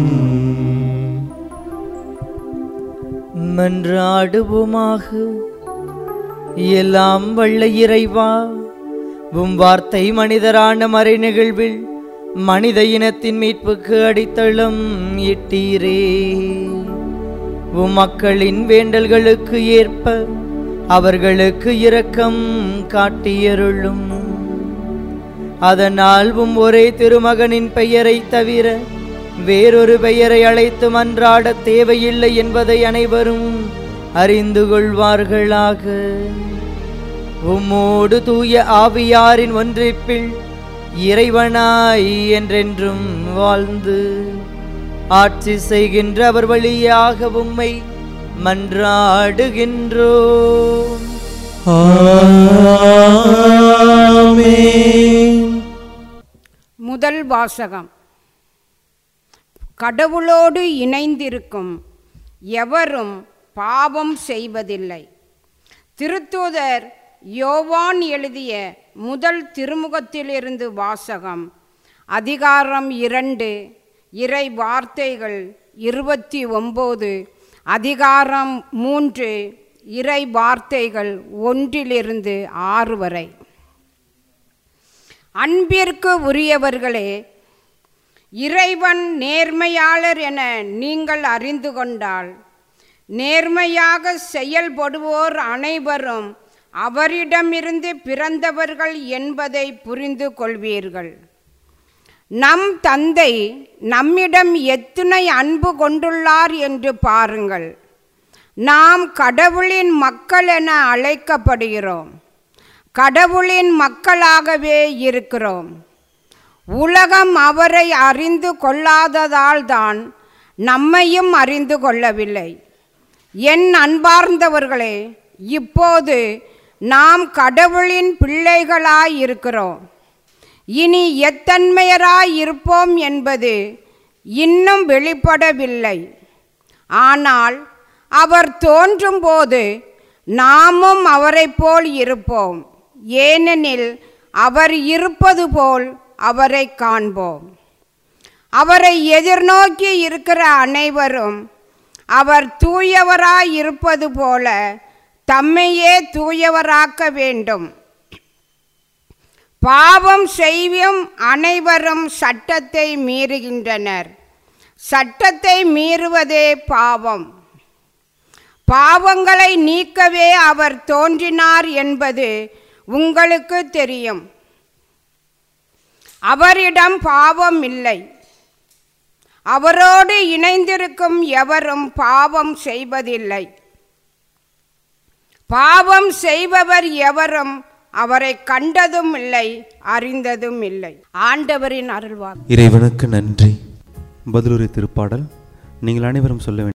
மன்றாடுவோமாக எல்லாம் வல்ல இறைவா உம் வார்த்தை மனிதரான மறை நிகழ்வில் மனித இனத்தின் மீட்புக்கு அடித்தளம் இட்டீரே உம் மக்களின் வேண்டல்களுக்கு ஏற்ப அவர்களுக்கு இரக்கம் காட்டியருளும் அதனால் உம் ஒரே திருமகனின் பெயரை தவிர வேறொரு பெயரை அழைத்து மன்றாட தேவையில்லை என்பதை அனைவரும் அறிந்து கொள்வார்களாக உம்மோடு தூய ஆவியாரின் ஒன்றிப்பில் இறைவனாய் என்றென்றும் வாழ்ந்து ஆட்சி செய்கின்ற அவர் வழியாக உம்மை மன்றாடுகின்றோம் ஆமென் முதல் வாசகம் கடவுளோடு இணைந்திருக்கும் எவரும் பாவம் செய்வதில்லை திருத்தூதர் யோவான் எழுதிய முதல் திருமுகத்திலிருந்து வாசகம் அதிகாரம் இரண்டு இறை வார்த்தைகள் இருபத்தி ஒம்பது அதிகாரம் மூன்று இறை வார்த்தைகள் ஒன்றிலிருந்து ஆறு வரை அன்பிற்கு உரியவர்களே இறைவன் நேர்மையாளர் என நீங்கள் அறிந்து கொண்டால் நேர்மையாக செயல்படுவோர் அனைவரும் அவரிடமிருந்து பிறந்தவர்கள் என்பதை புரிந்து கொள்வீர்கள் நம் தந்தை நம்மிடம் எத்தனை அன்பு கொண்டுள்ளார் என்று பாருங்கள் நாம் கடவுளின் மக்கள் என அழைக்கப்படுகிறோம் கடவுளின் மக்களாகவே இருக்கிறோம் உலகம் அவரை அறிந்து கொள்ளாததால் தான் நம்மையும் அறிந்து கொள்ளவில்லை என் அன்பார்ந்தவர்களே இப்போது நாம் கடவுளின் பிள்ளைகளாய் இருக்கிறோம் இனி எத்தன்மையராய் இருப்போம் என்பது இன்னும் வெளிப்படவில்லை ஆனால் அவர் தோன்றும்போது நாமும் அவரைப் போல் இருப்போம் ஏனெனில் அவர் இருப்பது போல் அவரை காண்போம் அவரை எதிர்நோக்கி இருக்கிற அனைவரும் அவர் தூயவராய் இருப்பது போல தம்மையே தூயவராக்க வேண்டும் பாவம் செய்யும் அனைவரும் சட்டத்தை மீறுகின்றனர் சட்டத்தை மீறுவதே பாவம் பாவங்களை நீக்கவே அவர் தோன்றினார் என்பது உங்களுக்கு தெரியும் அவரிடம் பாவம் இல்லை அவரோடு இணைந்திருக்கும் எவரும் பாவம் செய்வதில்லை பாவம் செய்பவர் எவரும் அவரை கண்டதும் இல்லை அறிந்ததும் இல்லை ஆண்டவரின் அருள்வாக்கு இறைவனுக்கு நன்றி பதிலுரை திருப்பாடல் நீங்கள் அனைவரும் சொல்ல வேண்டும்